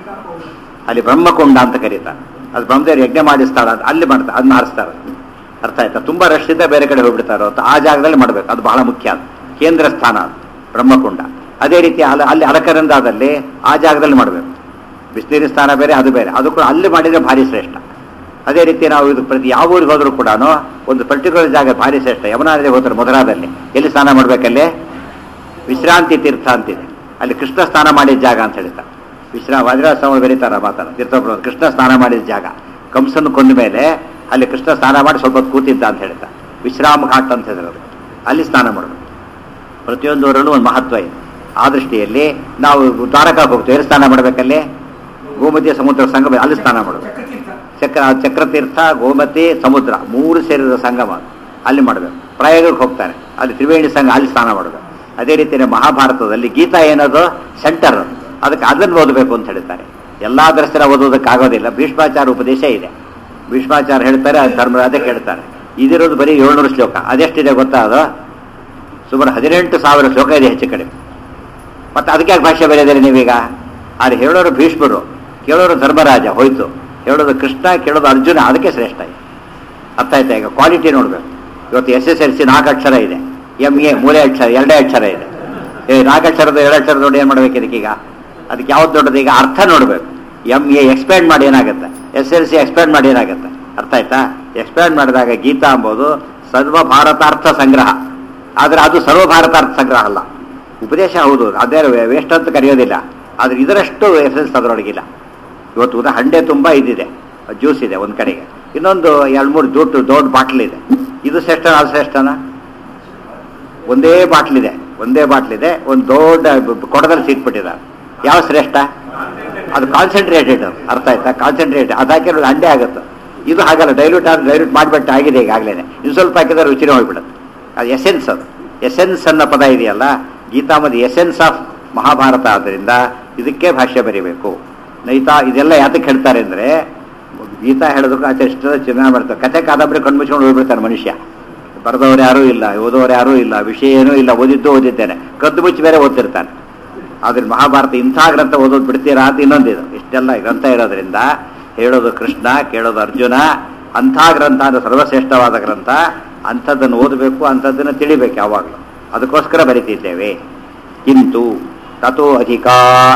ಅಲ್ಲಿ ಬ್ರಹ್ಮಕುಂಡ ಅಂತ ಕರೀತಾರೆ ಅದು ಬ್ರಹ್ಮದೇವರು ಯಜ್ಞ ಮಾಡಿಸ್ತಾಳ ಅಂತ ಅಲ್ಲಿ ಮಾಡ್ತಾರೆ ಅದನ್ನ ಆರಿಸ್ತಾರೆ ಅರ್ಥ ಆಯ್ತಾ ತುಂಬಾ ರಶ್ ಇದ್ದ ಬೇರೆ ಕಡೆ ಹೋಗ್ಬಿಡ್ತಾರೋ ಅಂತ ಆ ಜಾಗದಲ್ಲಿ ಮಾಡಬೇಕು ಅದು ಬಹಳ ಮುಖ್ಯ ಅದು ಕೇಂದ್ರ ಸ್ಥಾನ ಅದು ಬ್ರಹ್ಮಕುಂಡ ಅದೇ ರೀತಿ ಅಲ್ಲಿ ಅಲ್ಲಿ ಅಲಕರಂದಾದಲ್ಲಿ ಆ ಜಾಗದಲ್ಲಿ ಮಾಡಬೇಕು ಬಿಸಿನೀರಿನ ಸ್ಥಾನ ಬೇರೆ ಅದು ಬೇರೆ ಅದು ಕೂಡ ಅಲ್ಲಿ ಮಾಡಿದ್ರೆ ಭಾರಿ ಶ್ರೇಷ್ಠ ಅದೇ ರೀತಿ ನಾವು ಇದು ಪ್ರತಿ ಯಾವ ಊರಿಗೆ ಹೋದ್ರೂ ಕೂಡ ಒಂದು ಪರ್ಟಿಕ್ಯುಲರ್ ಜಾಗ ಭಾರಿ ಶ್ರೇಷ್ಠ ಯಮುನಾ ನದಿಗೆ ಹೋದ್ರೆ ಮಧುರಾದಲ್ಲಿ ಎಲ್ಲಿ ಸ್ನಾನ ಮಾಡ್ಬೇಕಲ್ಲಿ ವಿಶ್ರಾಂತಿ ತೀರ್ಥ ಅಂತಿದೆ ಅಲ್ಲಿ ಕೃಷ್ಣ ಸ್ನಾನ ಮಾಡಿದ ಜಾಗ ಅಂತ ಹೇಳ್ತಾರೆ ವಿಶ್ರಾಮ ವಜ್ರಾಜ ಸ್ವಾಮಿ ಬರೀತಾರ ಮಾತಾಡ ತೀರ್ಥಪ್ರಭು ಕೃಷ್ಣ ಸ್ನಾನ ಮಾಡಿದ ಜಾಗ ಕಂಸನ ಕೊಂದ ಮೇಲೆ ಅಲ್ಲಿ ಕೃಷ್ಣ ಸ್ನಾನ ಮಾಡಿ ಸ್ವಲ್ಪ ಹೊತ್ತು ಕೂತಿದ್ದ ಅಂತ ಹೇಳ್ತಾರೆ ವಿಶ್ರಾಮ ಘಾಟ್ ಅಂತ ಹೇಳಿದ್ರು ಅಲ್ಲಿ ಸ್ನಾನ ಮಾಡಬೇಕು ಪ್ರತಿಯೊಂದು ಊರಲ್ಲೂ ಒಂದು ಮಹತ್ವ ಇದೆ ಆ ದೃಷ್ಟಿಯಲ್ಲಿ ನಾವು ದ್ವಾರಕಾಕ್ಕೆ ಹೋಗ್ತೀವಿ ಎಲ್ಲಿ ಸ್ನಾನ ಮಾಡಬೇಕಲ್ಲಿ ಗೋಮತಿಯ ಸಮುದ್ರ ಸಂಗಮ ಅಲ್ಲಿ ಸ್ನಾನ ಮಾಡಬೇಕು ಚಕ್ರ ಚಕ್ರತೀರ್ಥ ಗೋಮತಿ ಸಮುದ್ರ ಮೂರು ಸೇರಿದ ಸಂಗಮ ಅದು. ಅಲ್ಲಿ ಮಾಡಬೇಕು ಪ್ರಯಾಗಕ್ಕೆ ಹೋಗ್ತಾನೆ ಅಲ್ಲಿ ತ್ರಿವೇಣಿ ಸಂಘ ಅಲ್ಲಿ ಸ್ನಾನ ಮಾಡಬೇಕು ಅದೇ ರೀತಿಯೇ ಮಹಾಭಾರತದಲ್ಲಿ ಗೀತಾ ಏನದು ಸೆಂಟರ್ ಅದಕ್ಕೆ ಅದನ್ನು ಓದಬೇಕು ಅಂತ ಹೇಳ್ತಾರೆ ಎಲ್ಲಾ ದರ್ಶನ ಓದೋದಕ್ಕೆ ಆಗೋದಿಲ್ಲ ಭೀಷ್ಮಾಚಾರ ಉಪದೇಶ ಇದೆ ಭೀಷ್ಮಾಚಾರ ಹೇಳ್ತಾರೆ ಅದು ಧರ್ಮ ಅದಕ್ಕೆ ಹೇಳ್ತಾರೆ ಇದಿರೋದು ಬರೀ ಏಳ್ನೂರು ಶ್ಲೋಕ ಅದೆಷ್ಟಿದೆ ಗೊತ್ತಾ ಅದು ಸುಮಾರು ಹದಿನೆಂಟು ಸಾವಿರ ಶ್ಲೋಕ ಇದೆ ಹೆಚ್ಚು ಕಡಿಮೆ ಮತ್ತೆ ಅದಕ್ಕೆ ಯಾಕೆ ಭಾಷೆ ಬರೆಯೋದಿಲ್ಲ ನೀವೀಗ ಅಲ್ಲಿ ಹೇಳೋರು ಭೀಷ್ಮರು ಕೇಳೋರು ಧರ್ಮರಾಜ ಹೋಯ್ತು ಹೇಳೋದು ಕೃಷ್ಣ ಕೇಳೋದು ಅರ್ಜುನ ಅದಕ್ಕೆ ಶ್ರೇಷ್ಠ ಇದೆ ಅರ್ಥ ಆಯ್ತಾ ಈಗ ಕ್ವಾಲಿಟಿ ನೋಡ್ಬೇಕು ಇವತ್ತು ಎಸ್ ಎಸ್ ಎಲ್ ಸಿ ನಾಲ್ಕು ಅಕ್ಷರ ಇದೆ ಎಮ್ ಎ ಮೂರೇ ಅಕ್ಷರ ಎರಡೇ ಅಕ್ಷರ ಇದೆ ಏ ನಾಲ್ಕು ಅಕ್ಷರದ ಎರಡು ಅಕ್ಷರ ನೋಡಿ ಏನು ಮಾಡ್ಬೇಕು ಇದಕ್ಕೀಗ ಅದಕ್ಕೆ ಯಾವ್ದು ದೊಡ್ಡದು ಈಗ ಅರ್ಥ ನೋಡ್ಬೇಕು ಎಮ್ ಎ ಎಕ್ಸ್ಪ್ಯಾಂಡ್ ಮಾಡಿ ಏನಾಗುತ್ತೆ ಎಸ್ ಎಲ್ ಸಿ ಎಕ್ಸ್ಪ್ಯಾಂಡ್ ಮಾಡಿ ಏನಾಗುತ್ತೆ ಅರ್ಥ ಆಯ್ತಾ ಎಕ್ಸ್ಪ್ಯಾಂಡ್ ಮಾಡಿದಾಗ ಗೀತಾ ಎಂಬುದು ಸರ್ವ ಭಾರತಾರ್ಥ ಸಂಗ್ರಹ ಆದರೆ ಅದು ಸರ್ವ ಭಾರತಾರ್ಥ ಸಂಗ್ರಹ ಅಲ್ಲ ಉಪದೇಶ ಹೌದು ಅದೇ ವೇಸ್ಟ್ ಅಂತ ಕರೆಯೋದಿಲ್ಲ ಆದ್ರೆ ಇದರಷ್ಟು ಎಸೆನ್ಸ್ ಅದರೊಳಗಿಲ್ಲ ಇವತ್ತು ಉದಾ ಹಂಡೆ ತುಂಬ ಇದಿದೆ ಜ್ಯೂಸ್ ಇದೆ ಒಂದು ಕಡೆಗೆ ಇನ್ನೊಂದು ಎರಡು ಮೂರು ದೊಡ್ಡ ದೊಡ್ಡ ಬಾಟ್ಲ್ ಇದೆ ಇದು ಶ್ರೇಷ್ಠನ ಅದು ಶ್ರೇಷ್ಠನ ಒಂದೇ ಬಾಟ್ಲ್ ಇದೆ ಒಂದೇ ಬಾಟ್ಲ್ ಇದೆ ಒಂದು ದೊಡ್ಡ ಬ- ಕೊಡದಲ್ಲಿ ಸಿಕ್ಬಿಟ್ಟಿದ್ದಾರೆ ಯಾವ ಶ್ರೇಷ್ಠ ಅದು ಕಾನ್ಸಂಟ್ರೇಟೆಡ್ ಅರ್ಥ ಆಯ್ತಾ ಕಾನ್ಸಂಟ್ರೇಟ್ ಅದು ಹಾಕಿರೋದು ಅಂಡೆ ಆಗುತ್ತೆ ಇದು ಹಾಗಲ್ಲ ಡೈಲ್ಯೂಟ್ ಆದ್ರೆ ಡೈಲ್ಯೂಟ್ ಮಾಡಿಬಿಟ್ಟು ಆಗಿದೆ ಈಗಾಗಲೇ ಇನ್ನು ಸ್ವಲ್ಪ ಹಾಕಿದ್ರೆ ರುಚಿನೇ ಹೋಗ್ಬಿಡುತ್ತೆ ಅದು ಎಸೆನ್ಸ್ ಅದು ಎಸೆನ್ಸ್ ಅನ್ನೋ ಪದ ಇದೆಯಲ್ಲ ಗೀತಾಮದಿ ಎಸೆನ್ಸ್ ಆಫ್ ಮಹಾಭಾರತ ಆದ್ದರಿಂದ ಇದಕ್ಕೆ ಭಾಷ್ಯ ಬರೀಬೇಕು ನೈತಾ ಇದೆಲ್ಲ ಯಾತಕ್ಕೆ ಹೇಳ್ತಾರೆ ಅಂದರೆ ಗೀತಾ ಹೇಳೋದಕ್ಕೆ ಆಚೆ ಇಷ್ಟದ ಚಿನ್ನ ಮಾಡ್ತಾರೆ ಕಥೆ ಕಾದಂಬರಿ ಕಣ್ಮುಚ್ಕೊಂಡು ಹೋಗ್ಬಿಡ್ತಾನೆ ಮನುಷ್ಯ ಬರೆದವ್ರು ಯಾರೂ ಇಲ್ಲ ಓದೋರು ಯಾರೂ ಇಲ್ಲ ವಿಷಯ ಏನೂ ಇಲ್ಲ ಓದಿದ್ದು ಓದಿದ್ದೇನೆ ಕದ್ದು ಮುಚ್ಚಿ ಬೇರೆ ಓದ್ತಿರ್ತಾನೆ ಆದ್ರೆ ಮಹಾಭಾರತ ಇಂಥ ಗ್ರಂಥ ಓದೋದು ಬಿಡ್ತೀರಾ ಅಂತ ಇನ್ನೊಂದಿದು ಇಷ್ಟೆಲ್ಲ ಗ್ರಂಥ ಇರೋದ್ರಿಂದ ಹೇಳೋದು ಕೃಷ್ಣ ಕೇಳೋದು ಅರ್ಜುನ ಅಂಥ ಗ್ರಂಥ ಅಂದ್ರೆ ಸರ್ವಶ್ರೇಷ್ಠವಾದ ಗ್ರಂಥ ಅಂಥದ್ದನ್ನು ಓದಬೇಕು ಅಂಥದ್ದನ್ನು ತಿಳಿಬೇಕು ಯಾವಾಗಲೂ ಅದಕ್ಕೋಸ್ಕರ ಬರಿತಿದ್ದೇವೆ ಕಿಂತು ತಥೋ ಅಧಿಕ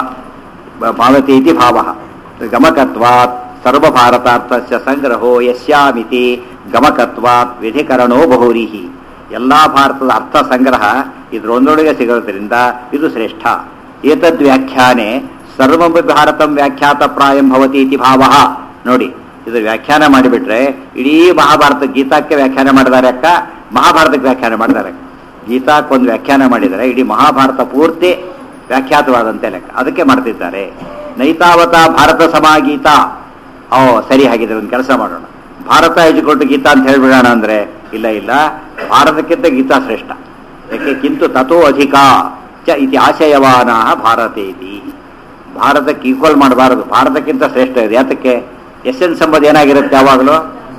ಭಾವತಿ ಇತಿ ಭಾವ ಗಮಕತ್ವಾತ್ ಸರ್ವಭಾರತಾರ್ಥಸ್ಯ ಸಂಗ್ರಹೋ ಯಸ್ಯಾಮಿತಿ ಗಮಕತ್ವಾತ್ ವಿಧಿಕರಣೋ ಬಹುರೀಹಿ ಎಲ್ಲಾ ಭಾರತದ ಅರ್ಥ ಸಂಗ್ರಹ ಇದರೊಂದೊಳಗೆ ಸಿಗೋದ್ರಿಂದ ಇದು ಶ್ರೇಷ್ಠ ಏತದ್ ವ್ಯಾಖ್ಯಾನೆ ಸರ್ವಮಪಿ ಭಾರತಂ ವ್ಯಾಖ್ಯಾತ ಪ್ರಾಯಂ ಭವತಿ ಇತಿ ಭಾವ ನೋಡಿ ಇದು ವ್ಯಾಖ್ಯಾನ ಮಾಡಿಬಿಟ್ರೆ ಇಡೀ ಮಹಾಭಾರತ ಗೀತಾಕ್ಕೆ ವ್ಯಾಖ್ಯಾನ ಮಾಡಿದ್ದಾರೆ ಅಕ್ಕ ಮಹಾಭಾರತಕ್ಕೆ ವ್ಯಾಖ್ಯಾನ ಮಾಡಿದ್ದಾರೆ ಗೀತಾಕ್ಕೊಂದು ವ್ಯಾಖ್ಯಾನ ಮಾಡಿದರೆ ಇಡೀ ಮಹಾಭಾರತ ಪೂರ್ತಿ ವ್ಯಾಖ್ಯಾತವಾದಂತೆ ಲೆಕ್ಕ ಅದಕ್ಕೆ ಮಾಡ್ತಿದ್ದಾರೆ ನೈತಾವತ ಭಾರತ ಸಮಾಗೀತ ಓ ಸರಿ ಹಾಗಿದ್ರೆ ಒಂದು ಕೆಲಸ ಮಾಡೋಣ ಭಾರತ ಎಜುಕೊಟ್ಟು ಗೀತಾ ಅಂತ ಹೇಳ್ಬಿಡೋಣ ಅಂದ್ರೆ ಇಲ್ಲ ಇಲ್ಲ ಭಾರತಕ್ಕಿಂತ ಗೀತಾ ಶ್ರೇಷ್ಠ ಯಾಕೆ ಕಿಂತು ತಥೋ ಅಧಿಕ ಚ ಇತಿ ಆಶಯವಾನ ಭಾರತೇತಿ ಭಾರತಕ್ಕೆ ಈಕ್ವಲ್ ಮಾಡಬಾರದು ಭಾರತಕ್ಕಿಂತ ಶ್ರೇಷ್ಠ ಇದೆ ಯಾತಕ್ಕೆ ಎಸೆನ್ಸ್ ಎಂಬುದು ಏನಾಗಿರುತ್ತೆ ಯಾವಾಗಲೂ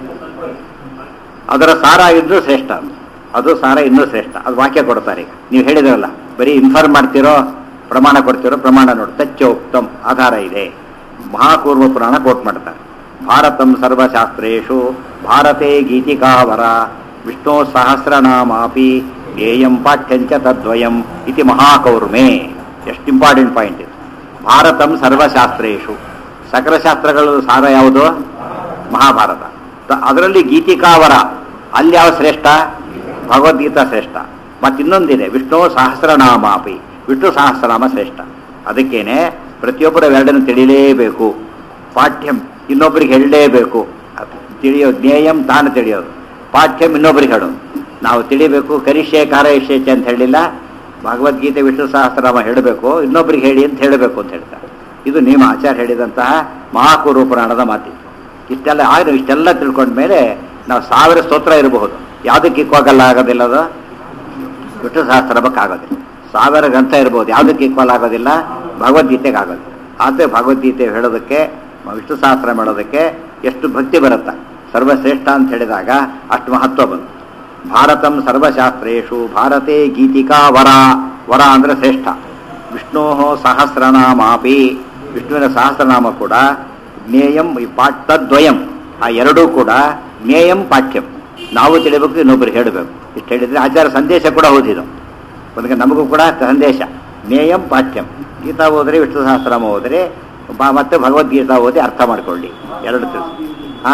ಅದರ ಸಾರ ಇದ್ರೂ ಶ್ರೇಷ್ಠ ಅದು. ಅದು ಸಾರ ಇನ್ನೂ ಶ್ರೇಷ್ಠ ಅದು ವಾಕ್ಯ ಕೊಡ್ತಾರೆ ಈಗ ನೀವು ಹೇಳಿದ್ರಲ್ಲ ಬರೀ ಇನ್ಫಾರ್ಮ್ ಮಾಡ್ತಿರೋ ಪ್ರಮಾಣ ಕೊಡ್ತಿರೋ ಪ್ರಮಾಣ ನೋಡಿ ತಚ್ಚೋಕ್ತಂ ಆಧಾರ ಇದೆ ಮಹಾಕೂರ್ವ ಪುರಾಣ ಕೋಟ್ ಮಾಡ್ತಾರೆ ಭಾರತಂ ಸರ್ವಶಾಸ್ತ್ರೇಷು ಭಾರತೆ ಗೀತಿಕಾವರ ವಿಷ್ಣು ಸಹಸ್ರನಾಮಾಪಿ ಧ್ಯೇಯಂ ಪಾಠ್ಯಂಚ ತದ್ವಯಂ ಇತಿ ಮಹಾಕೌರ್ಮೆ ಎಷ್ಟು ಇಂಪಾರ್ಟೆಂಟ್ ಪಾಯಿಂಟ್ ಇದು ಭಾರತಂ ಸರ್ವಶಾಸ್ತ್ರೇಷು ಸಕಲ ಶಾಸ್ತ್ರಗಳು ಸಾರ ಯಾವುದು ಮಹಾಭಾರತ ತ- ಅದರಲ್ಲಿ ಗೀತಿಕಾವರ ಅಲ್ಲಿ ಯಾವ ಶ್ರೇಷ್ಠ ಭಗವದ್ಗೀತಾ ಶ್ರೇಷ್ಠ ಮತ್ತಿನ್ನೊಂದಿದೆ ವಿಷ್ಣು ಸಹಸ್ರನಾಮಾಪಿ ವಿಷ್ಣು ಸಹಸ್ರನಾಮ ಶ್ರೇಷ್ಠ ಅದಕ್ಕೇನೆ ಪ್ರತಿಯೊಬ್ಬರ ಎರಡನ್ನು ತಿಳಿಯಲೇಬೇಕು ಪಾಠ್ಯಂ ಇನ್ನೊಬ್ಬರಿಗೆ ಹೇಳಲೇಬೇಕು ಅದು ತಿಳಿಯೋ ಜ್ಞೇಯಂ ತಾನು ತಿಳಿಯೋದು ಪಾಠ್ಯಂ ಇನ್ನೊಬ್ಬರಿಗೆ ಹೇಳೋದು ನಾವು ತಿಳಿಬೇಕು ಕರಿಷ್ಯೆ ಕಾರಯಿಷ್ಯೆ ಅಂತ ಹೇಳಿಲ್ಲ ಭಗವದ್ಗೀತೆ ವಿಷ್ಣು ಸಹಸ್ರನಾಮ ಹೇಳಬೇಕು ಇನ್ನೊಬ್ಬರಿಗೆ ಹೇಳಿ ಅಂತ ಹೇಳಬೇಕು ಅಂತ ಹೇಳ್ತಾರೆ ಇದು ನಿಯಮ ಆಚಾರ್ಯ ಹೇಳಿದಂತಹ ಮಹಾಕೂರ್ವ ಪುರಾಣದ ಮಾತಿ ಇಷ್ಟೆಲ್ಲ ಆಗ ಇಷ್ಟೆಲ್ಲ ತಿಳ್ಕೊಂಡ್ಮೇಲೆ ನಾವು ಸಾವಿರ ಸ್ತೋತ್ರ ಇರಬಹುದು ಯಾವುದಕ್ಕೆ ಇಕ್ವಾಗಲ್ಲ ಆಗೋದಿಲ್ಲ ಅದು ವಿಷ್ಣು ಸಹಸ್ರಮಕ್ಕೆ ಆಗೋದಿಲ್ಲ ಸಾವಿರ ಗ್ರಂಥ ಇರ್ಬೋದು ಯಾವುದಕ್ಕೆ ಈಕ್ವಲ್ ಆಗೋದಿಲ್ಲ ಭಗವದ್ಗೀತೆಗೆ ಆಗೋದಿಲ್ಲ ಆದರೆ ಭಗವದ್ಗೀತೆ ಹೇಳೋದಕ್ಕೆ ವಿಷ್ಣು ಸಹಸ್ರ ಮಾಡೋದಕ್ಕೆ ಎಷ್ಟು ಭಕ್ತಿ ಬರುತ್ತೆ ಸರ್ವಶ್ರೇಷ್ಠ ಅಂತ ಹೇಳಿದಾಗ ಅಷ್ಟು ಮಹತ್ವ ಬಂತು ಭಾರತಂ ಸರ್ವಶಾಸ್ತ್ರೇಷು ಭಾರತೆ ಗೀತಿಕಾ ವರ ವರ ಅಂದರೆ ಶ್ರೇಷ್ಠ ವಿಷ್ಣೋ ಸಹಸ್ರನಾಮಾಪಿ ವಿಷ್ಣುವಿನ ಸಹಸ್ರನಾಮ ಕೂಡ ಜ್ಞೇಯಂ ಈ ಪಾಠ ತದ್ವಯಂ ಆ ಎರಡೂ ಕೂಡ ಜ್ಞೇಯಂ ಪಾಠ್ಯಂ ನಾವು ತಿಳಿಬೇಕು ಇನ್ನೊಬ್ಬರು ಹೇಳಬೇಕು ಇಷ್ಟು ಹೇಳಿದ್ರೆ ಆಚಾರ ಸಂದೇಶ ಕೂಡ ಓದಿದು ಒಂದಕ್ಕೆ ನಮಗೂ ಕೂಡ ಸಂದೇಶ ಜ್ಞೇಯಂ ಪಾಠ್ಯಂ ಗೀತಾ ಓದಿದ್ರೆ ವಿಷ್ಣು ಸಹಸ್ರನಾಮ ಓದಿದ್ರೆ ಬ- ಮತ್ತೆ ಭಗವದ್ಗೀತಾ ಓದಿ ಅರ್ಥ ಮಾಡ್ಕೊಳ್ಳಿ ಎರಡು ತಿಳಿಸಿ ಹಾ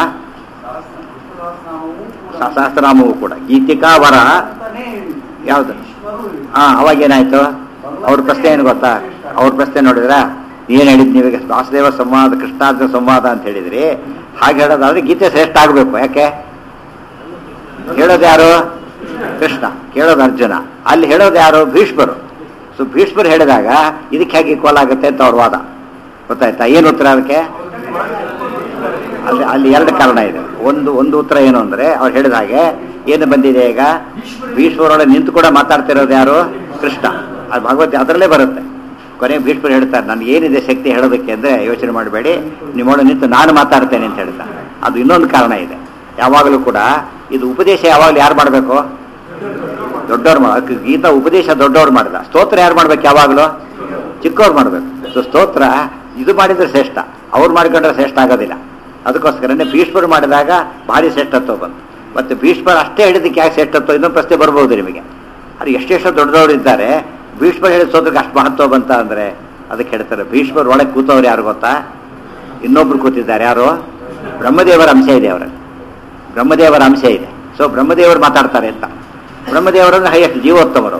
ಸ- ಸಹಸ್ರನಾಮವೂ ಕೂಡ ಗೀತಿಕಾ ವರ ಯಾವುದು ಹಾ ಅವಾಗ ಏನಾಯ್ತು ಅವ್ರ ಪ್ರಶ್ನೆ ಏನು ಗೊತ್ತಾ ಅವ್ರ ಪ್ರಶ್ನೆ ನೋಡಿದ್ರ ಏನ್ ಹೇಳಿದ್ ನೀವೀಗ ವಾಸುದೇವ ಸಂವಾದ ಕೃಷ್ಣಾರ್ಜುನ ಸಂವಾದ ಅಂತ ಹೇಳಿದ್ರಿ ಹಾಗೆ ಹೇಳೋದಾದ್ರೆ ಗೀತೆ ಶ್ರೇಷ್ಠ ಆಗ್ಬೇಕು ಯಾಕೆ ಹೇಳೋದು ಯಾರು ಕೃಷ್ಣ ಕೇಳೋದು ಅರ್ಜುನ ಅಲ್ಲಿ ಹೇಳೋದು ಯಾರು ಭೀಷ್ಮರು ಸೊ ಭೀಷ್ಮರು ಹೇಳಿದಾಗ ಇದಕ್ಕೆ ಹೇಗೆ ಈಕ್ವಲ್ ಆಗುತ್ತೆ ಅಂತ ಅವ್ರ ವಾದ ಗೊತ್ತಾಯ್ತಾ ಏನು ಉತ್ತರ ಅದಕ್ಕೆ ಅಲ್ಲಿ ಅಲ್ಲಿ ಎರಡು ಕಾರಣ ಇದೆ ಒಂದು ಒಂದು ಉತ್ತರ ಏನು ಅಂದ್ರೆ ಅವ್ರು ಹೇಳಿದ ಹಾಗೆ ಏನು ಬಂದಿದೆ ಈಗ ಭೀಷ್ಮರೊಳಗೆ ನಿಂತು ಕೂಡ ಮಾತಾಡ್ತಿರೋದು ಯಾರು ಕೃಷ್ಣ ಅದು ಭಗವದ್ ಅದರಲ್ಲೇ ಬರುತ್ತೆ ಕೊನೆ ಭೀಷ್ಮರು ಹೇಳ್ತಾರೆ ನನಗೆ ಏನಿದೆ ಶಕ್ತಿ ಹೇಳೋದಕ್ಕೆ ಅಂದ್ರೆ ಯೋಚನೆ ಮಾಡಬೇಡಿ ನಿಮ್ಮೊಳಗೆ ನಿಂತು ನಾನು ಮಾತಾಡ್ತೇನೆ ಅಂತ ಹೇಳ್ತಾರೆ ಅದು ಇನ್ನೊಂದು ಕಾರಣ ಇದೆ ಯಾವಾಗಲೂ ಕೂಡ ಇದು ಉಪದೇಶ ಯಾವಾಗಲೂ ಯಾರು ಮಾಡಬೇಕು ದೊಡ್ಡವ್ರು ಮಾಡ ಅದಕ್ಕೆ ಗೀತಾ ಉಪದೇಶ ದೊಡ್ಡವ್ರು ಮಾಡಿದ ಸ್ತೋತ್ರ ಯಾರು ಮಾಡ್ಬೇಕು ಯಾವಾಗಲೂ ಚಿಕ್ಕವ್ರು ಮಾಡ್ಬೇಕು ಸೊ ಸ್ತೋತ್ರ ಇದು ಮಾಡಿದ್ರೆ ಶ್ರೇಷ್ಠ ಅವ್ರು ಮಾಡಿಕೊಂಡ್ರೆ ಶ್ರೇಷ್ಠ ಆಗೋದಿಲ್ಲ ಅದಕ್ಕೋಸ್ಕರನೇ ಭೀಷ್ಮರು ಮಾಡಿದಾಗ ಭಾರಿ ಶ್ರೇಷ್ಠತ್ವ ಬಂತು ಮತ್ತೆ ಭೀಷ್ಮರು ಅಷ್ಟೇ ಹೇಳಿದಕ್ಕೆ ಯಾಕೆ ಶ್ರೇಷ್ಠತ್ವ ಇನ್ನೊಂದು ಪ್ರಶ್ನೆ ಬರ್ಬೋದು ನಿಮಗೆ ಅದು ಎಷ್ಟೆಷ್ಟು ದೊಡ್ಡದವ್ರು ಇದ್ದಾರೆ ಭೀಷ್ಮರು ಹೇಳಿದ ಸ್ತೋತ್ರಕ್ಕೆ ಅಷ್ಟು ಮಹತ್ವ ಬಂತ ಅಂದ್ರೆ ಅದಕ್ಕೆ ಹೇಳ್ತಾರೆ ಭೀಷ್ಮರು ಒಳಗೆ ಕೂತವ್ರು ಯಾರು ಗೊತ್ತಾ ಇನ್ನೊಬ್ರು ಕೂತಿದ್ದಾರೆ ಯಾರು ಬ್ರಹ್ಮದೇವರ ಅಂಶ ಇದೆ ಅವರಲ್ಲಿ ಬ್ರಹ್ಮದೇವರ ಅಂಶ ಇದೆ ಸೊ ಬ್ರಹ್ಮದೇವರು ಮಾತಾಡ್ತಾರೆ ಅಂತ ಬ್ರಹ್ಮದೇವರನ್ನು ಹೈಯೆಸ್ಟ್ ಜೀವೋತ್ತಮರು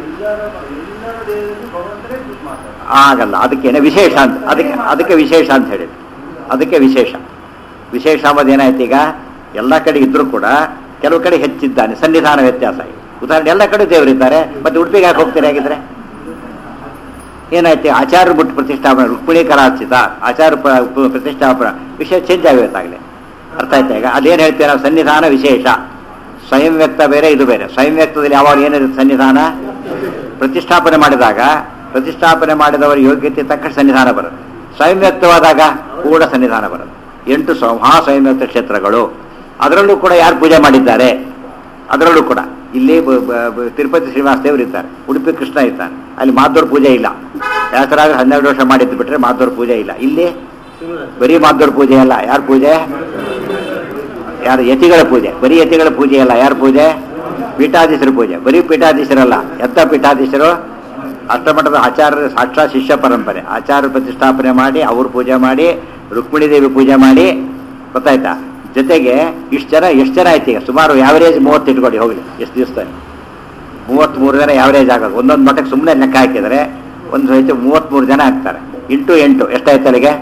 ಆಗಲ್ಲ ಅದಕ್ಕೇನೆ ವಿಶೇಷ ಅಂತ ಅದಕ್ಕೆ ಅದಕ್ಕೆ ವಿಶೇಷ ಅಂತ ಹೇಳಿದ್ರು ಅದಕ್ಕೆ ವಿಶೇಷ ವಿಶೇಷ ಅಂಬುದು ಏನಾಯ್ತು ಈಗ ಎಲ್ಲ ಕಡೆ ಇದ್ರೂ ಕೂಡ ಕೆಲವು ಕಡೆ ಹೆಚ್ಚಿದ್ದಾನೆ ಸನ್ನಿಧಾನ ವ್ಯತ್ಯಾಸ ಇದೆ ಉದಾಹರಣೆ ಎಲ್ಲ ಕಡೆ ದೇವರಿದ್ದಾರೆ ಮತ್ತೆ ಉಡುಪಿಗೆ ಯಾಕೆ ಹೋಗ್ತೀರಿ ಹಾಗಿದ್ರೆ ಏನಾಯ್ತು ಆಚಾರ್ಯ ಬಿಟ್ಟು ಪ್ರತಿಷ್ಠಾಪನೆ ರುಕ್ಮಿಣಿ ಕರಾಚಿತ ಆಚಾರ ಪ್ರ- ಪ್ರ- ಪ್ರತಿಷ್ಠಾಪನ ವಿಷಯ ಚೇಂಜ್ ಆಗಿರುತ್ತಾಗಲೇ ಅರ್ಥ ಆಯ್ತಾ ಈಗ ಅದೇನು ಹೇಳ್ತೀವಿ ನಾವು ಸನ್ನಿಧಾನ ವಿಶೇಷ ಸ್ವಯಂ ವ್ಯಕ್ತ ಬೇರೆ ಇದು ಬೇರೆ ಸ್ವಯಂ ವ್ಯಕ್ತದಲ್ಲಿ ಯಾವಾಗ ಏನಿರುತ್ತೆ ಸನ್ನಿಧಾನ ಪ್ರತಿಷ್ಠಾಪನೆ ಮಾಡಿದಾಗ ಪ್ರತಿಷ್ಠಾಪನೆ ಮಾಡಿದವರ ಯೋಗ್ಯತೆ ತಕ್ಕ ಸನ್ನಿಧಾನ ಬರುತ್ತೆ ಸ್ವಯಂ ವ್ಯಕ್ತವಾದಾಗ ಕೂಡ ಸನ್ನಿಧಾನ ಬರುತ್ತೆ ಎಂಟು ಸ್ವ- ಮಹಾ ಸ್ವಯಂ ವ್ಯಕ್ತ ಕ್ಷೇತ್ರಗಳು ಅದರಲ್ಲೂ ಕೂಡ ಯಾರು ಪೂಜೆ ಮಾಡಿದ್ದಾರೆ ಅದರಲ್ಲೂ ಕೂಡ ಇಲ್ಲಿ ಬ- ಬ- ಬ- ತಿರುಪತಿ ಶ್ರೀನಿವಾಸ ದೇವರು ಇದ್ದಾರೆ ಉಡುಪಿ ಕೃಷ್ಣ ಇದ್ದಾನೆ ಅಲ್ಲಿ ಮಾಧವ್ರ ಪೂಜೆ ಇಲ್ಲ ವ್ಯಾಸರಾಗ ಹನ್ನೆರಡು ವರ್ಷ ಮಾಡಿದ್ದು ಬಿಟ್ರೆ ಮಾಧವ್ರ ಪೂಜೆ ಇಲ್ಲ ಇಲ್ಲಿ ಬರೀ ಮಾಧವ್ರ ಪೂಜೆ ಅಲ್ಲ ಯಾರ ಪೂಜೆ ಯಾರು ಯತಿಗಳ ಪೂಜೆ ಬರೀ ಯತಿಗಳ ಪೂಜೆ ಅಲ್ಲ ಯಾರ ಪೂಜೆ ಪೀಠಾಧೀಶರ ಪೂಜೆ ಬರೀ ಪೀಠಾಧೀಶರಲ್ಲ ಎಂತ ಪೀಠಾಧೀಶರು ಅಷ್ಟಮಠದ ಆಚಾರ್ಯ ಸಾಕ್ಷಾತ್ ಶಿಷ್ಯ ಪರಂಪರೆ ಆಚಾರ್ಯ ಪ್ರತಿಷ್ಠಾಪನೆ ಮಾಡಿ ಅವ್ರ ಪೂಜೆ ಮಾಡಿ ರುಕ್ಮಿಣಿ ದೇವಿ ಪೂಜೆ ಮಾಡಿ ಗೊತ್ತಾಯ್ತಾ ಜೊತೆಗೆ ಇಷ್ಟು ಜನ ಎಷ್ಟು ಜನ ಆಯ್ತು ಈಗ ಸುಮಾರು ಯಾವರೇಜ್ ಮೂವತ್ತು ಇಟ್ಕೊಳ್ಳಿ ಹೋಗ್ಲಿ ಎಷ್ಟು ದಿವಸದಲ್ಲಿ ಮೂವತ್ತ್ಮೂರು ಜನ ಯಾವರೇಜ್ ಆಗೋದು ಒಂದೊಂದು ಮಠಕ್ಕೆ ಸುಮ್ಮನೆ ಲೆಕ್ಕ ಹಾಕಿದರೆ ಒಂದು ಸಹಿತ ಮೂವತ್ತ್ಮೂರು ಜನ ಆಗ್ತಾರೆ ಇಂಟು ಎಂಟು ಎಷ್ಟಾಯ್ತು ಅಲ್ಲಿಗೆ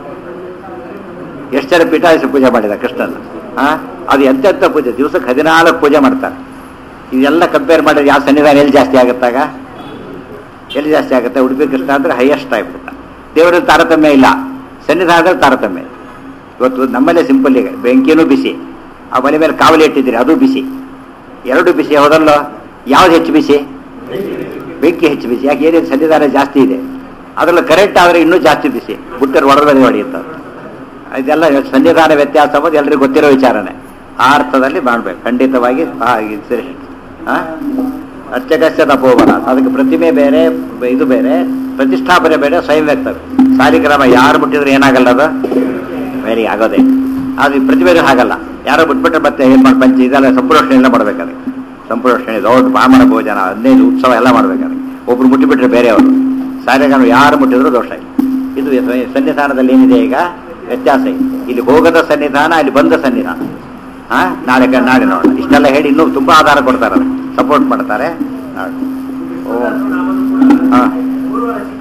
ಎಷ್ಟು ಜನ ಪೀಠಾಧೀಶ ಪೂಜೆ ಮಾಡಿದ ಕೃಷ್ಣನ ಆ ಅದು ಎಂತೆಂಥ ಪೂಜೆ ದಿವಸಕ್ಕೆ ಹದಿನಾಲ್ಕು ಪೂಜೆ ಮಾಡ್ತಾರೆ ಇದೆಲ್ಲ ಕಂಪೇರ್ ಮಾಡಿದ್ರೆ ಯಾವ ಸನ್ನಿಧಾನ ಎಲ್ಲಿ ಜಾಸ್ತಿ ಆಗುತ್ತಾಗ ಎಲ್ಲಿ ಜಾಸ್ತಿ ಆಗುತ್ತೆ ಉಡುಪಿ ಕೃಷ್ಣ ಅಂದ್ರೆ ಹೈಯೆಸ್ಟ್ ಆಗಿಬಿಡುತ್ತೆ ದೇವರಲ್ಲಿ ತಾರತಮ್ಯ ಇಲ್ಲ ಸನ್ನಿಧಾನದಲ್ಲಿ ತಾರತಮ್ಯ ಇದೆ. ಇವತ್ತು ನಮ್ಮಲ್ಲೇ ಸಿಂಪಲ್ ಈಗ ಬೆಂಕಿನೂ ಬಿಸಿ ಆ ಮನೆ ಮೇಲೆ ಕಾವಲಿ ಇಟ್ಟಿದ್ದೀರಿ ಅದು ಬಿಸಿ ಎರಡು ಬಿಸಿ ಹೌದಲ್ಲೋ ಯಾವ್ದು ಹೆಚ್ಚು ಬಿಸಿ ಬೆಂಕಿ ಹೆಚ್ಚು ಬಿಸಿ ಯಾಕೆ ಏನೇನು ಸನ್ನಿಧಾನ ಜಾಸ್ತಿ ಇದೆ ಅದರಲ್ಲಿ ಕರೆಂಟ್ ಆದರೆ ಇನ್ನೂ ಜಾಸ್ತಿ ಬಿಸಿ ಬುಟ್ಟರು ಹೊಡೆದ್ರೆ ಹೊಡೆಯುತ್ತೆ ಇದೆಲ್ಲ ಸನ್ನಿಧಾನ ವ್ಯತ್ಯಾಸ ಅನ್ನೋದು ಎಲ್ರಿಗೂ ಗೊತ್ತಿರೋ ವಿಚಾರನೆ ಆ ಅರ್ಥದಲ್ಲಿ ಮಾಡಬೇಕು ಖಂಡಿತವಾಗಿ ಆ, ಇದು ಸರಿ. ಆ? ಅರ್ಚಕಸ್ಯ ತಪೋಬಲ ಅದಕ್ಕೆ ಪ್ರತಿಮೆ ಬೇರೆ ಬ- ಇದು ಬೇರೆ ಪ್ರತಿಷ್ಠಾಪನೆ ಬೇರೆ ಸ್ವಯಂ ವ್ಯಕ್ತ ಸಾಲಿಗ್ರಾಮ ಯಾರು ಮುಟ್ಟಿದ್ರೆ ಏನಾಗಲ್ಲ ಅದು ಬೇರೆ ಆಗೋದೇ ಅದು ಈ ಪ್ರತಿಭೆಗೆ ಹಾಗಲ್ಲ ಯಾರೋ ಬಿಟ್ಬಿಟ್ರೆ ಮತ್ತೆ ಏನ್ ಮಾಡಿ ಪಂಚ ಇದೆಲ್ಲ ಸಂಪೂರ್ಣೋಷಣೆ ಎಲ್ಲ ಮಾಡ್ಬೇಕಾದ್ರೆ ಸಂಪೂರ್ಣೋಷಣೆ ದೊಡ್ಡ ಬ್ರಾಹ್ಮಣ ಭೋಜನ ಹದಿನೈದು ಉತ್ಸವ ಎಲ್ಲ ಮಾಡ್ಬೇಕಾದ್ರೆ ಒಬ್ರು ಮುಟ್ಟಿಬಿಟ್ರೆ ಬೇರೆಯವರು ಸಾಲಿಗ್ರಾಮ ಯಾರು ಮುಟ್ಟಿದ್ರು ದೋಷ ಇಲ್ಲ ಇದು ಸ- ಸನ್ನಿಧಾನದಲ್ಲಿ ಏನಿದೆ ಈಗ ವ್ಯತ್ಯಾಸ ಇದೆ ಇಲ್ಲಿ ಹೋಗದ ಸನ್ನಿಧಾನ ಅಲ್ಲಿ ಬಂದ ಸನ್ನಿಧಾನ ಹಾ ನಾಳೆ ಕ- ನಾಳೆ ನೋಡೋಣ ಇಷ್ಟೆಲ್ಲ ಹೇಳಿ ಇನ್ನೂ ತುಂಬಾ ಆಧಾರ ಕೊಡ್ತಾರೆ ಸಪೋರ್ಟ್ ಮಾಡ್ತಾರೆ ನಾಳೆ. ಓಂ ಹಾ ಪೂರ್ವ ರಚಿತ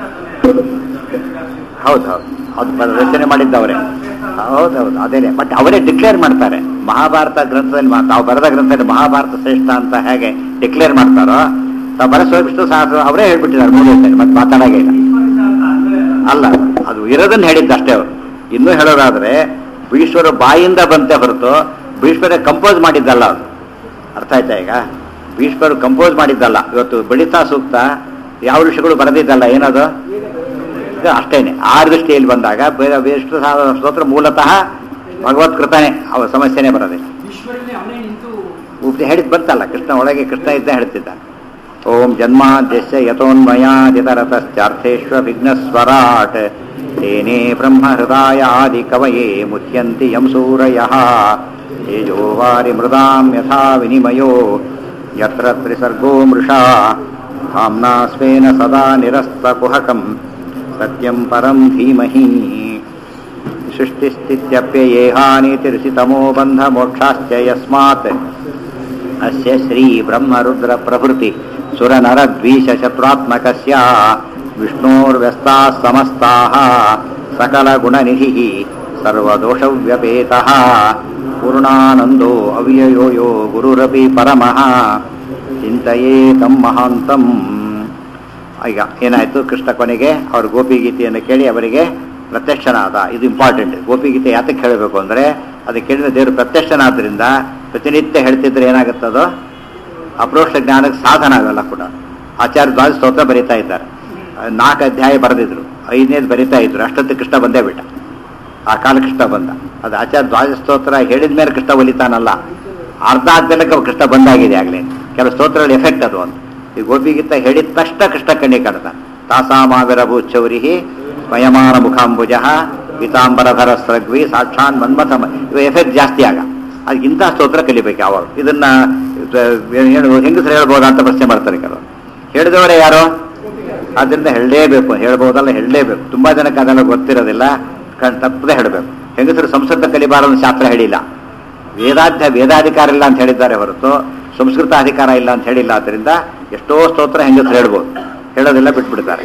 ತಾನೇ ಹೌದು ಹೌದು ಅದು ಬ- ರಚನೆ ಮಾಡಿದ್ದವರೇ ಹೌದು ಹೌದು ಅದೇನೆ ಬಟ್ ಅವರೇ ಡಿಕ್ಲೇರ್ ಮಾಡ್ತಾರೆ ಮಹಾಭಾರತ ಗ್ರಂಥದಲ್ಲಿ ಮಾ- ತಾವು ಬರೆದ ಗ್ರಂಥದಲ್ಲಿ ಮಹಾಭಾರತ ಶ್ರೇಷ್ಠ ಅಂತ ಹೇಗೆ ಡಿಕ್ಲೇರ್ ಮಾಡ್ತಾರೋ ತಾವು ಬರೆಸೋ ವಿಷ್ಣು ಸಹಸ್ರ ಅವರೇ ಹೇಳ್ಬಿಟ್ಟಿದ್ದಾರೆ ಮೂರು ಮತ್ತೆ ಮಾತಾಡೋಂಗೆ ಇಲ್ಲ ಅಲ್ಲ ಅದು ಇರೋದನ್ನ ಹೇಳಿದ್ದು ಅಷ್ಟೇ ಅವರು ಇನ್ನೂ ಹೇಳೋದಾದ್ರೆ ಭೀಶ್ವರ ಬಾಯಿಂದ ಬಂತೆ ಹೊರತು ಭೀಶ್ವರ ಕಂಪೋಸ್ ಮಾಡಿದ್ದಲ್ಲ ಅದು ಅರ್ಥ ಆಯ್ತಾ ಈಗ ಭೀಷ್ಮರು ಕಂಪೋಸ್ ಮಾಡಿದ್ದಲ್ಲ ಇವತ್ತು ಬಳಿತಾ ಸೂಕ್ತ ಯಾವ ಋಷಿಗಳು ಬರೆದಿದ್ದಲ್ಲ ಏನದು ಇದು ಅಷ್ಟೇನೆ ಆ ದೃಷ್ಟಿಯಲ್ಲಿ ಬಂದಾಗ ಬೇರೆ ವಿಷ್ಣು ಸಹಸ್ರ ಸ್ತೋತ್ರ ಮೂಲತಃ ಭಗವತ್ಕೃತನೇ ಅವ ಸಮಸ್ಯೆನೇ ಬರೋದಿಲ್ಲ ಈಶ್ವರನೇ ಅವನೇ ನಿಂತು ಉಪದೇಶ ಹೇಳಿದ್ ಬಂತಲ್ಲ ಕೃಷ್ಣ ಒಳಗೆ ಕೃಷ್ಣ ಇದ್ದ ಹೇಳ್ತಿದ್ದ ಓಂ ಜನ್ಮಾದ್ಯಸ್ಯ ಯಥೋನ್ಮಯಾದಿತರತಶ್ಚಾರ್ಥೇಶ್ವ ವಿಘ್ನಸ್ವರಾಟ್ ತೇನೇ ಬ್ರಹ್ಮ ಹೃದಯಾದಿ ಕವಯೇ ಮುಚ್ಯಂತಿ ಯಂ ಸೂರಯಃ ತೇಜೋ ವಾರಿ ಮೃದಾಂ ಯಥಾ ವಿನಿಮಯೋ ಯತ್ರ ತ್ರಿಸರ್ಗೋ ಮೃಷಾ ಧಾಮ್ನಾ ಸ್ವೇನ ಸದಾ ನಿರಸ್ತಕುಹಕಂ ಸತ್ಯಂ ಪರಂ ಧೀಮಹಿ ಸೃಷ್ಟಿಸ್ಥಿತ್ಯಪ್ಯಯೇಹಾನಿತಿರ್ಷಿತಮೋ ಬಂಧ ಮೋಕ್ಷಾಶ್ಚ ಯಸ್ಮಾತ್ ಅಸ್ಯ ಶ್ರೀ ಬ್ರಹ್ಮರುದ್ರ ಪ್ರಭೃತಿ ಸುರನರದ್ವೀಶ ಶತ್ರುತ್ಮಕಸ್ಯ ವಿಷ್ಣೋರ್ವ್ಯಸ್ತಾः ಸಮಸ್ತಾः सकलगुणनिधिः सर्वदोषव्यपेतः पूर्णानन्दो अव्ययो यो गुरुरपि परमः ಚಿಂತೆಯೇ ತಮ್ಮ ಮಹಾಂತಂ ಈಗ ಏನಾಯ್ತು ಕೃಷ್ಣ ಕೊನೆಗೆ ಅವ್ರ ಗೋಪಿಗೀತೆಯನ್ನು ಕೇಳಿ ಅವರಿಗೆ ಪ್ರತ್ಯಕ್ಷನಾದ ಇದು ಇಂಪಾರ್ಟೆಂಟ್ ಗೋಪಿಗೀತೆ ಯಾತಕ್ಕೆ ಹೇಳಬೇಕು ಅಂದರೆ ಅದು ಕೇಳಿದ ದೇವರು ಪ್ರತ್ಯಕ್ಷನಾದ್ರಿಂದ ಪ್ರತಿನಿತ್ಯ ಹೇಳ್ತಿದ್ರೆ ಏನಾಗುತ್ತದೋ ಅಪ್ರೋಕ್ಷ ಜ್ಞಾನಕ್ಕೆ ಸಾಧನ ಆಗಲ್ಲ ಕೂಡ ಆಚಾರ್ಯ ದ್ವಾದ ಸ್ತೋತ್ರ ಬರೀತಾ ಇದ್ದಾರೆ ನಾಲ್ಕು ಅಧ್ಯಾಯ ಬರೆದಿದ್ರು ಐದನೇದು ಬರೀತಾ ಇದ್ರು ಅಷ್ಟೊತ್ತು ಕೃಷ್ಣ ಬಂದೇ ಬಿಟ್ಟ ಆ ಕಾಲ ಕೃಷ್ಣ ಬಂದ ಅದು ಆಚಾರ್ಯ ದ್ವಾದ ಸ್ತೋತ್ರ ಹೇಳಿದ ಮೇಲೆ ಕೃಷ್ಣ ಒಲಿತಾನಲ್ಲ ಅರ್ಧ ಆದ್ಮೇಲೆ ಕೃಷ್ಣ ಬಂದಾಗಿದೆ ಆಗಲೇ ಕೆಲವು ಸ್ತೋತ್ರಗಳ ಎಫೆಕ್ಟ್ ಅದು ಒಂದು ಈ ಗೋಪಿಗೀತ ಹೇಳಿದ ತಕ್ಷಣ ಕೃಷ್ಣ ಕಣ್ಣಿ ಕಾಣ್ತಾನೆ ತಾಸಾಮಾವಿರಭೂಚೌರಿಹಿ ಮಯಮಾನ ಮುಖಾಂಬುಜ ಪೀತಾಂಬರಧರ ಸ್ರಗ್ವಿ ಸಾಕ್ಷಾನ್ ಮನ್ಮಥ ಇವ ಎಫೆಕ್ಟ್ ಜಾಸ್ತಿ ಆಗ ಅದಕ್ಕೆ ಇಂಥ ಸ್ತೋತ್ರ ಕಲಿಬೇಕು ಯಾವಾಗ ಇದನ್ನ ಏನು ಹೆಂಗಸರು ಹೇಳ್ಬೋದಾ ಅಂತ ಪ್ರಶ್ನೆ ಮಾಡ್ತಾರೆ ಕೆಲವರು ಹೇಳಿದವರೇ ಯಾರು ಆದ್ರಿಂದ ಹೇಳಲೇಬೇಕು ಹೇಳ್ಬೋದಲ್ಲ ಹೇಳಲೇಬೇಕು ತುಂಬಾ ಜನಕ್ಕೆ ಅದೆಲ್ಲ ಗೊತ್ತಿರೋದಿಲ್ಲ ಕಣ್ ತಪ್ಪದೆ ಹೇಳಬೇಕು ಹೆಂಗಸರು ಸಂಸ್ಕೃತ ಕಲಿಬಾರದು ಶಾಸ್ತ್ರ ಹೇಳಿಲ್ಲ ವೇದಾಧ್ಯ ವೇದಾಧಿಕಾರ ಇಲ್ಲ ಅಂತ ಹೇಳಿದ್ದಾರೆ ಹೊರತು ಸಂಸ್ಕೃತ ಅಧಿಕಾರ ಇಲ್ಲ ಅಂತ ಹೇಳಿಲ್ಲ ಆದ್ದರಿಂದ ಎಷ್ಟೋ ಸ್ತೋತ್ರ ಹೆಂಗಸರು ಹೇಳ್ಬೋದು ಹೇಳೋದೆಲ್ಲ ಬಿಟ್ಬಿಡ್ತಾರೆ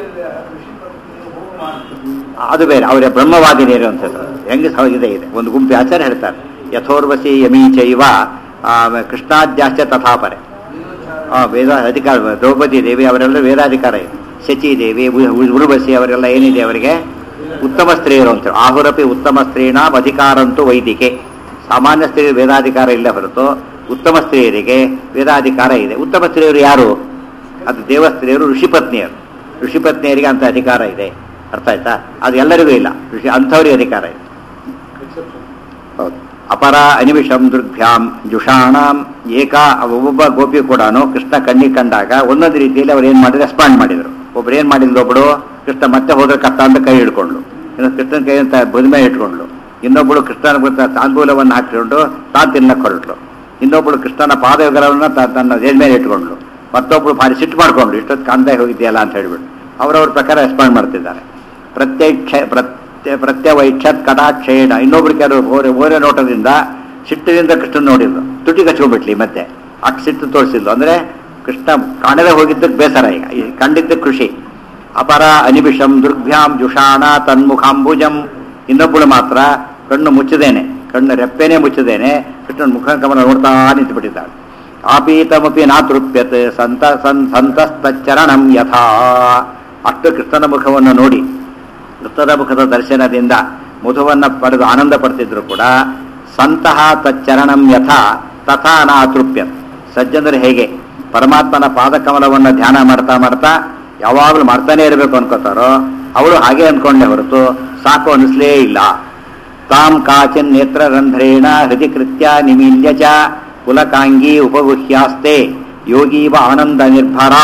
ಅದು ಬೇರೆ ಅವರ ಬ್ರಹ್ಮವಾದಿ ನೀರು ಅಂತ ಹೆಂಗಸ ಇದೆ ಇದೆ ಒಂದು ಗುಂಪು ಆಚಾರ್ಯ ಹೇಳ್ತಾರೆ ಯಥೋರ್ವಸಿ ಯಮೀ ಚೈವ ಆ, ಕೃಷ್ಣಾದ್ಯಾಶ್ಚ ತಥಾಪರೆ ಆ, ವೇದ ಅಧಿಕಾರ ದ್ರೌಪದಿ ದೇವಿ ಅವರೆಲ್ಲ ವೇದಾಧಿಕಾರ ಇದೆ ಶಚಿ ದೇವಿ ಉ- ಉ- ಉರ್ವಶಿ ಅವರೆಲ್ಲ ಏನಿದೆ ಅವರಿಗೆ ಉತ್ತಮ ಸ್ತ್ರೀಯರು ಅಂತ ಆಹುರಪಿ ಉತ್ತಮ ಸ್ತ್ರೀಣಾಂ ಅಧಿಕಾರಂತೂ ವೈದಿಕೆ ಸಾಮಾನ್ಯ ಸ್ತ್ರೀ ವೇದಾಧಿಕಾರ ಇಲ್ಲ ಹೊರತು ಉತ್ತಮ ಸ್ತ್ರೀಯರಿಗೆ ವೇದಾಧಿಕಾರ ಇದೆ ಉತ್ತಮ ಸ್ತ್ರೀಯರು ಯಾರು ಅದು ದೇವ ಸ್ತ್ರೀಯರು ಋಷಿಪತ್ನಿಯರು ಋಷಿಪತ್ನಿಯರಿಗೆ ಅಂತ ಅಧಿಕಾರ ಇದೆ ಅರ್ಥ ಆಯ್ತಾ ಅದು ಎಲ್ಲರಿಗೂ ಇಲ್ಲ ಋಷಿ ಅಂಥವ್ರಿಗೆ ಅಧಿಕಾರ ಇದೆ ಹೌದು ಅಪರ ಅನಿಮಿಷಂ ದುರ್ಭ್ಯಾಂ ಜುಷಾಣಾಂ ಏಕ ಒಬ್ಬೊಬ್ಬ ಗೋಪಿ ಕೂಡ ಕೃಷ್ಣ ಕಣ್ಣಿಗೆ ಕಂಡಾಗ ಒಂದೊಂದು ರೀತಿಯಲ್ಲಿ ಅವ್ರು ಏನ್ ಮಾಡಿದ್ರು ರೆಸ್ಪಾಂಡ್ ಮಾಡಿದ್ರು ಒಬ್ರು ಏನ್ ಮಾಡಿದ್ರು ಒಬ್ಳು ಕೃಷ್ಣ ಮತ್ತೆ ಹೋದ್ರೆ ಕಷ್ಟ ಅಂತ ಕೈ ಹಿಡ್ಕೊಂಡ್ಲು ಇನ್ನು ಕೃಷ್ಣನ ಕೈ ಅಂತ ಬದುಮೆ ಇಟ್ಕೊಂಡ್ಲು ಇನ್ನೊಬ್ಬಳು ಕೃಷ್ಣನ ಗೊತ್ತ ತಾಂಬೂಲವನ್ನು ಹಾಕಿಕೊಂಡು ತಾನು ತಿನ್ನಕ್ಕೆ ಹೊರಟ್ಲು ಇನ್ನೊಬ್ಬಳು ಕೃಷ್ಣನ ಪಾದವಿಗ್ರಹವನ್ನ ತ- ತನ್ನ ದೇಹ ಮೇಲೆ ಇಟ್ಕೊಂಡ್ಲು ಮತ್ತೊಬ್ಳು ಭಾರಿ ಸಿಟ್ಟು ಮಾಡ್ಕೊಂಡ್ಲು ಇಷ್ಟೊತ್ತು ಕಾಣ್ದೇ ಹೋಗಿದೆಯಲ್ಲ ಅಂತ ಹೇಳ್ಬಿಟ್ಟು ಅವರವ್ರ ಪ್ರಕಾರ ರೆಸ್ಪಾಂಡ್ ಮಾಡ್ತಿದ್ದಾರೆ ಪ್ರತ್ಯಕ್ಷ ಪ್ರತ್ಯ ಪ್ರತ್ಯವೈಕ್ಷತ್ ಕಟಾಕ್ಷೇಣ ಇನ್ನೊಬ್ರು ಕೆಲವರು ಓರೆ ಓರೆ ನೋಟದಿಂದ ಸಿಟ್ಟಿನಿಂದ ಕೃಷ್ಣ ನೋಡಿದ್ರು ತುಟಿ ಕಚ್ಕೊಂಡ್ಬಿಟ್ಲಿ ಮತ್ತೆ ಅಷ್ಟು ಸಿಟ್ಟು ತೋರಿಸಿದ್ಲು ಅಂದ್ರೆ ಕೃಷ್ಣ ಕಾಣದೆ ಹೋಗಿದ್ದಕ್ಕೆ ಬೇಸರ ಈಗ ಈ ಕಂಡಿದ್ದ ಖುಷಿ ಅಪರ ಅನಿಮಿಷಂ ದುರ್ಭ್ಯಾಂ ಜುಷಾಣ ತನ್ಮುಖಾಂಬುಜಂ ಇನ್ನೊಬ್ಬಳು ಮಾತ್ರ ಕಣ್ಣು ಮುಚ್ಚದೇನೆ ಕಣ್ಣು ರೆಪ್ಪೆನೇ ಮುಚ್ಚದೇನೆ ಕೃಷ್ಣನ ಮುಖ ಕಮಲ ನೋಡ್ತಾ ನಿಂತುಬಿಟ್ಟಿದ್ದಾಳೆ ಆಪೀತಮಪಿ ನಾತೃಪ್ಯತ್ ಸಂತ ಸನ್ ಸಂತಸ್ತಚರಣಂ ಯಥಾ ಅಷ್ಟು ಕೃಷ್ಣನ ಮುಖವನ್ನು ನೋಡಿ ಕೃಷ್ಣನ ಮುಖದ ದರ್ಶನದಿಂದ ಮಧುವನ್ನ ಪಡೆದು ಆನಂದ ಪಡ್ತಿದ್ರು ಕೂಡ ಸಂತಹ ತಚ್ಚರಣಂ ಯಥಾ ತಥಾ ನಾತೃಪ್ಯತ್ ಸಜ್ಜನರು ಹೇಗೆ ಪರಮಾತ್ಮನ ಪಾದಕಮಲವನ್ನು ಧ್ಯಾನ ಮಾಡ್ತಾ ಮಾಡ್ತಾ ಯಾವಾಗಲೂ ಮಾಡ್ತಾನೆ ಇರಬೇಕು ಅನ್ಕೋತಾರೋ ಅವಳು ಹಾಗೆ ಅನ್ಕೊಂಡೆ ಹೊರತು ಸಾಕು ಅನಿಸ್ಲೇ ಇಲ್ಲ ತಾಂ ಕಾಚಿನ್ ನೇತ್ರರಂಧ್ರೇಣ ಹೃದಿ ಕೃತ್ಯ ನಿಮೀಲ್ಯ ಚ ಕುಲಕಾಂಗಿ ಉಪಗುಹ್ಯಾಸ್ತೆ ಯೋಗೀವ ಆನಂದ ನಿರ್ಭರ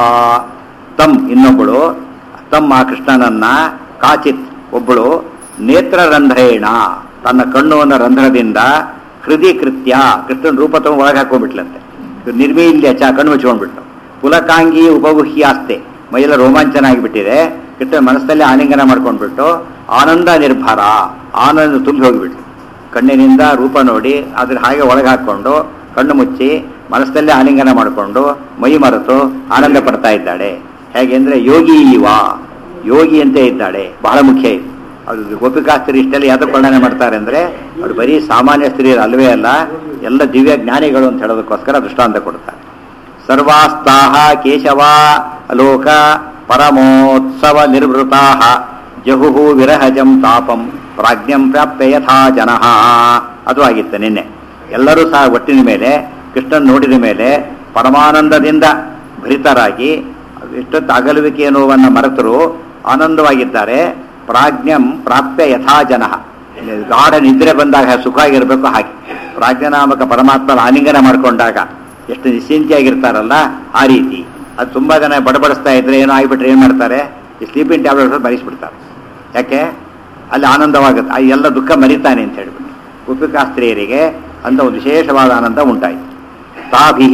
ತಂ ಇನ್ನೊಬ್ಬಳು ತಮ್ಮ ಕೃಷ್ಣನನ್ನ ಕಾಚಿತ್ ಒಬ್ಬಳು ನೇತ್ರರಂಧ್ರೇಣ ತನ್ನ ಕಣ್ಣುವನ್ನ ರಂಧ್ರದಿಂದ ಹೃದಯ ಕೃತ್ಯ ಕೃಷ್ಣನ ರೂಪ ತಗೊಂಡು ಒಳಗೆ ಹಾಕೊಂಡ್ಬಿಟ್ಲಂತೆ ನಿರ್ಮೀಲ್ಯ ಚ ಕಣ್ಣು ಮುಚ್ಕೊಂಡ್ಬಿಟ್ಟು ಪುಲಕಾಂಗಿ ಉಪಗುಹ್ಯಾಸ್ತೆ ಮೈಯೆಲ್ಲ ರೋಮಾಂಚನ ಆಗಿಬಿಟ್ಟಿದೆ ಕೃಷ್ಣ ಮನಸ್ಸಲ್ಲೇ ಆಲಿಂಗನ ಮಾಡ್ಕೊಂಡ್ಬಿಟ್ಟು ಆನಂದ ನಿರ್ಭರ ಆನಂದ ತುಂಬಿ ಹೋಗಿಬಿಟ್ಟು ಕಣ್ಣಿನಿಂದ ರೂಪ ನೋಡಿ ಅದ್ರ ಹಾಗೆ ಒಳಗೆ ಹಾಕೊಂಡು ಕಣ್ಣು ಮುಚ್ಚಿ ಮನಸ್ಸಲ್ಲೇ ಆಲಿಂಗನ ಮಾಡಿಕೊಂಡು ಮೈ ಮರೆತು ಆನಂದ ಪಡ್ತಾ ಇದ್ದಾಳೆ ಹೇಗೆ ಅಂದ್ರೆ ಯೋಗಿ ಇವ ಯೋಗಿ ಅಂತ ಇದ್ದಾಳೆ ಬಹಳ ಮುಖ್ಯ ಇದು ಅದು ಗೋಪಿಕಾ ಸ್ತ್ರೀ ಇಷ್ಟೆಲ್ಲ ಯಾವ್ದು ವರ್ಣನೆ ಮಾಡ್ತಾರೆ ಅಂದ್ರೆ ಅವ್ರು ಬರೀ ಸಾಮಾನ್ಯ ಸ್ತ್ರೀಯರು ಅಲ್ವೇ ಅಲ್ಲ ಎಲ್ಲ ದಿವ್ಯ ಜ್ಞಾನಿಗಳು ಅಂತ ಹೇಳೋದಕ್ಕೋಸ್ಕರ ದೃಷ್ಟಾಂತ ಕೊಡ್ತಾರೆ ಸರ್ವಾಸ್ತಾಹ ಕೇಶವ ಲೋಕ ಪರಮೋತ್ಸವ ನಿರ್ವೃತಾ ಜಹುಹು ವಿರಹಜಂ ತಾಪಂ ಪ್ರಾಜ್ಞಂ ಪ್ರಾಪ್ಯ ಯಥಾ ಜನಃ ಅದು ಆಗಿತ್ತು ನಿನ್ನೆ ಎಲ್ಲರೂ ಸಹ ಒಟ್ಟಿನ ಮೇಲೆ ಕೃಷ್ಣನ್ ನೋಡಿದ ಮೇಲೆ ಪರಮಾನಂದದಿಂದ ಭರಿತರಾಗಿ ಎಷ್ಟೊತ್ತು ಅಗಲುವಿಕೆ ನೋವನ್ನು ಮರೆತರು ಆನಂದವಾಗಿದ್ದಾರೆ ಪ್ರಾಜ್ಞಂ ಪ್ರಾಪ್ಯ ಯಥಾ ಜನಃ ಗಾಢ ನಿದ್ರೆ ಬಂದಾಗ ಸುಖವಾಗಿರಬೇಕು ಹಾಗೆ ಪ್ರಾಜ್ಞನಾಮಕ ಪರಮಾತ್ಮನ ಆಲಿಂಗನ ಮಾಡಿಕೊಂಡಾಗ ಎಷ್ಟು ನಿಶ್ಚಿಂತೆಯಾಗಿರ್ತಾರಲ್ಲ ಆ ರೀತಿ ಅದು ತುಂಬಾ ಜನ ಬಡಬಡಿಸ್ತಾ ಇದ್ರೆ ಏನೋ ಆಗಿಬಿಟ್ರೆ ಏನು ಮಾಡ್ತಾರೆ ಈ ಸ್ಲೀಪಿಂಗ್ ಟ್ಯಾಬ್ಲೆಟ್ ಮರಿಸ್ಬಿಡ್ತಾರೆ ಯಾಕೆ ಅಲ್ಲಿ ಆನಂದವಾಗುತ್ತೆ ಆ ಎಲ್ಲ ದುಃಖ ಮರಿತಾನೆ ಅಂತ ಹೇಳ್ಬಿಟ್ಟು ಉಪಿಕಾ ಸ್ತ್ರೀಯರಿಗೆ ಅಂತ ಒಂದು ವಿಶೇಷವಾದ ಆನಂದ ಉಂಟಾಯಿತು ತಾಭಿ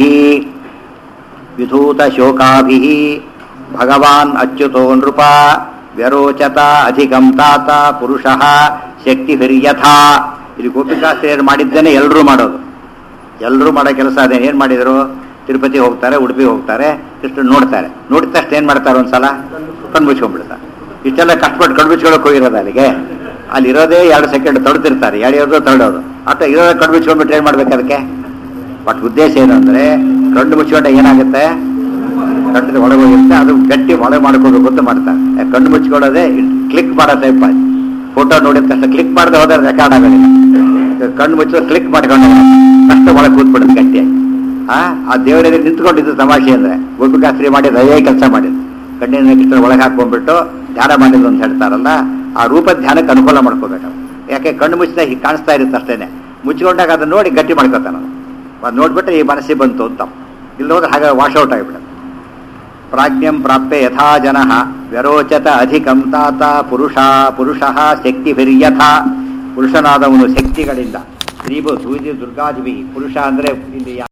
ವಿಧೂತ ಶೋಕಾಭಿ ಭಗವಾನ್ ಅಚ್ಯುತೋ ನೃಪ ವ್ಯರೋಚತ ಅಧಿಕಂ ತಾತ ಪುರುಷ ಶಕ್ತಿ ಹಿರಿಯಥಾ ಇಲ್ಲಿ ಗೋಪಿಕಾ ಸ್ತ್ರೀಯರು ಮಾಡಿದ್ದೇನೆ ಎಲ್ಲರೂ ಮಾಡೋದು ಎಲ್ಲರೂ ಮಾಡೋ ಕೆಲಸ ಅದೇ ಏನು ಮಾಡಿದರು ತಿರುಪತಿ ಹೋಗ್ತಾರೆ ಉಡುಪಿ ಹೋಗ್ತಾರೆ ಕೃಷ್ಣ ನೋಡ್ತಾರೆ ನೋಡಿದ ತಕ್ಷಣ ಏನು ಮಾಡ್ತಾರೆ ಒಂದ್ಸಲ ಕಣ್ಣು ಮುಚ್ಕೊಂಡ್ಬಿಡ್ತಾರೆ ಇಷ್ಟೆಲ್ಲ ಕಷ್ಟಪಟ್ಟು ಕಣ್ಣು ಮುಚ್ಕೊಳಕ್ಕೆ ಹೋಗಿರೋದು ಅಲ್ಲಿಗೆ ಅಲ್ಲಿ ಇರೋದೇ ಎರಡು ಸೆಕೆಂಡ್ ತಡ್ತಿರ್ತಾರೆ ಎಳೆಯೋದು ತಳ್ಳೋದು ಅಥವಾ ಇರೋದೇ ಕಣ್ಣು ಮುಚ್ಕೊಂಡ್ಬಿಟ್ಟು ಏನು ಮಾಡ್ಬೇಕು ಅದಕ್ಕೆ ಬಟ್ ಉದ್ದೇಶ ಏನು ಅಂದ್ರೆ ಕಣ್ಣು ಮುಚ್ಕೊಂಡ ಏನಾಗುತ್ತೆ ಕಣ್ಣಿನ ಒಳಗೆ ಹೋಗಿರುತ್ತೆ ಅದು ಗಟ್ಟಿ ಒಳಗೆ ಮಾಡ್ಕೋಬೇಕು ಅಂತ ಮಾಡ್ತಾರೆ ಯಾಕೆ ಕಣ್ಣು ಮುಚ್ಕೊಳ್ಳೋದೇ ಕ್ಲಿಕ್ ಮಾಡೋ ಟೈಪ್ ಫೋಟೋ ನೋಡಿದ ತಕ್ಷಣ ಕ್ಲಿಕ್ ಮಾಡದೆ ಹೋದ್ರೆ ರೆಕಾರ್ಡ್ ಆಗೋದಿಲ್ಲ ಕಣ್ಣು ಮುಚ್ಚಿದ್ರೆ ಕ್ಲಿಕ್ ಮಾಡ್ಕೊಂಡು ಅಷ್ಟು ಒಳಗೆ ಕೂತ್ಬಿಡುತ್ತೆ ಗಟ್ಟಿಯಾಗಿ ಆ ಆ ದೇವರಿಗೆ ನಿಂತ್ಕೊಂಡಿದ್ದು ತಮಾಷೆ ಅಂದ್ರೆ ಗೋಪಿಕಾಸ್ತ್ರಿ ಮಾಡಿದ ಅದೇ ಕೆಲಸ ಮಾಡಿದ್ದು ಕಣ್ಣಿನ ಕೃಷ್ಣ ಒಳಗೆ ಹಾಕೊಂಡ್ಬಿಟ್ಟು ಧ್ಯಾನ ಮಾಡಿದ್ದು ಅಂತ ಹೇಳ್ತಾರಲ್ಲ ಆ ರೂಪ ಧ್ಯಾನಕ್ಕೆ ಅನುಕೂಲ ಮಾಡ್ಕೋಬೇಕು ಯಾಕೆ ಕಣ್ಣು ಮುಚ್ಚಿದಾಗ ಹೀಗೆ ಕಾಣಿಸ್ತಾ ಇರುತ್ತೆ ಅಷ್ಟೇನೆ ಮುಚ್ಕೊಂಡಾಗ ಅದನ್ನ ನೋಡಿ ಗಟ್ಟಿ ಮಾಡ್ಕೋತಾನ ಅದು ನೋಡ್ಬಿಟ್ರೆ ಈ ಮನಸ್ಸಿಗೆ ಬಂತು ಅಂತ ಇಲ್ಲ ಹೋದ್ರೆ ಹಾಗೆ ವಾಶ್ ಔಟ್ ಆಗಿಬಿಡುತ್ತೆ ಪ್ರಾಜ್ಞಂ ಪ್ರಾಪ್ಯ ಯಥಾ ಜನ ವ್ಯರೋಚತ ಅಧಿಕಂ ತಾತ ಪುರುಷ ಪುರುಷ ಶಕ್ತಿಭಿರ್ಯಥ ಪುರುಷನಾದವನು ಶಕ್ತಿಗಳಿಂದ ಶ್ರೀಭು ಸೂರ್ಯ ದುರ್ಗಾದಿಭಿ ಪುರುಷ ಅಂದ್ರೆ ಇಲ್ಲಿ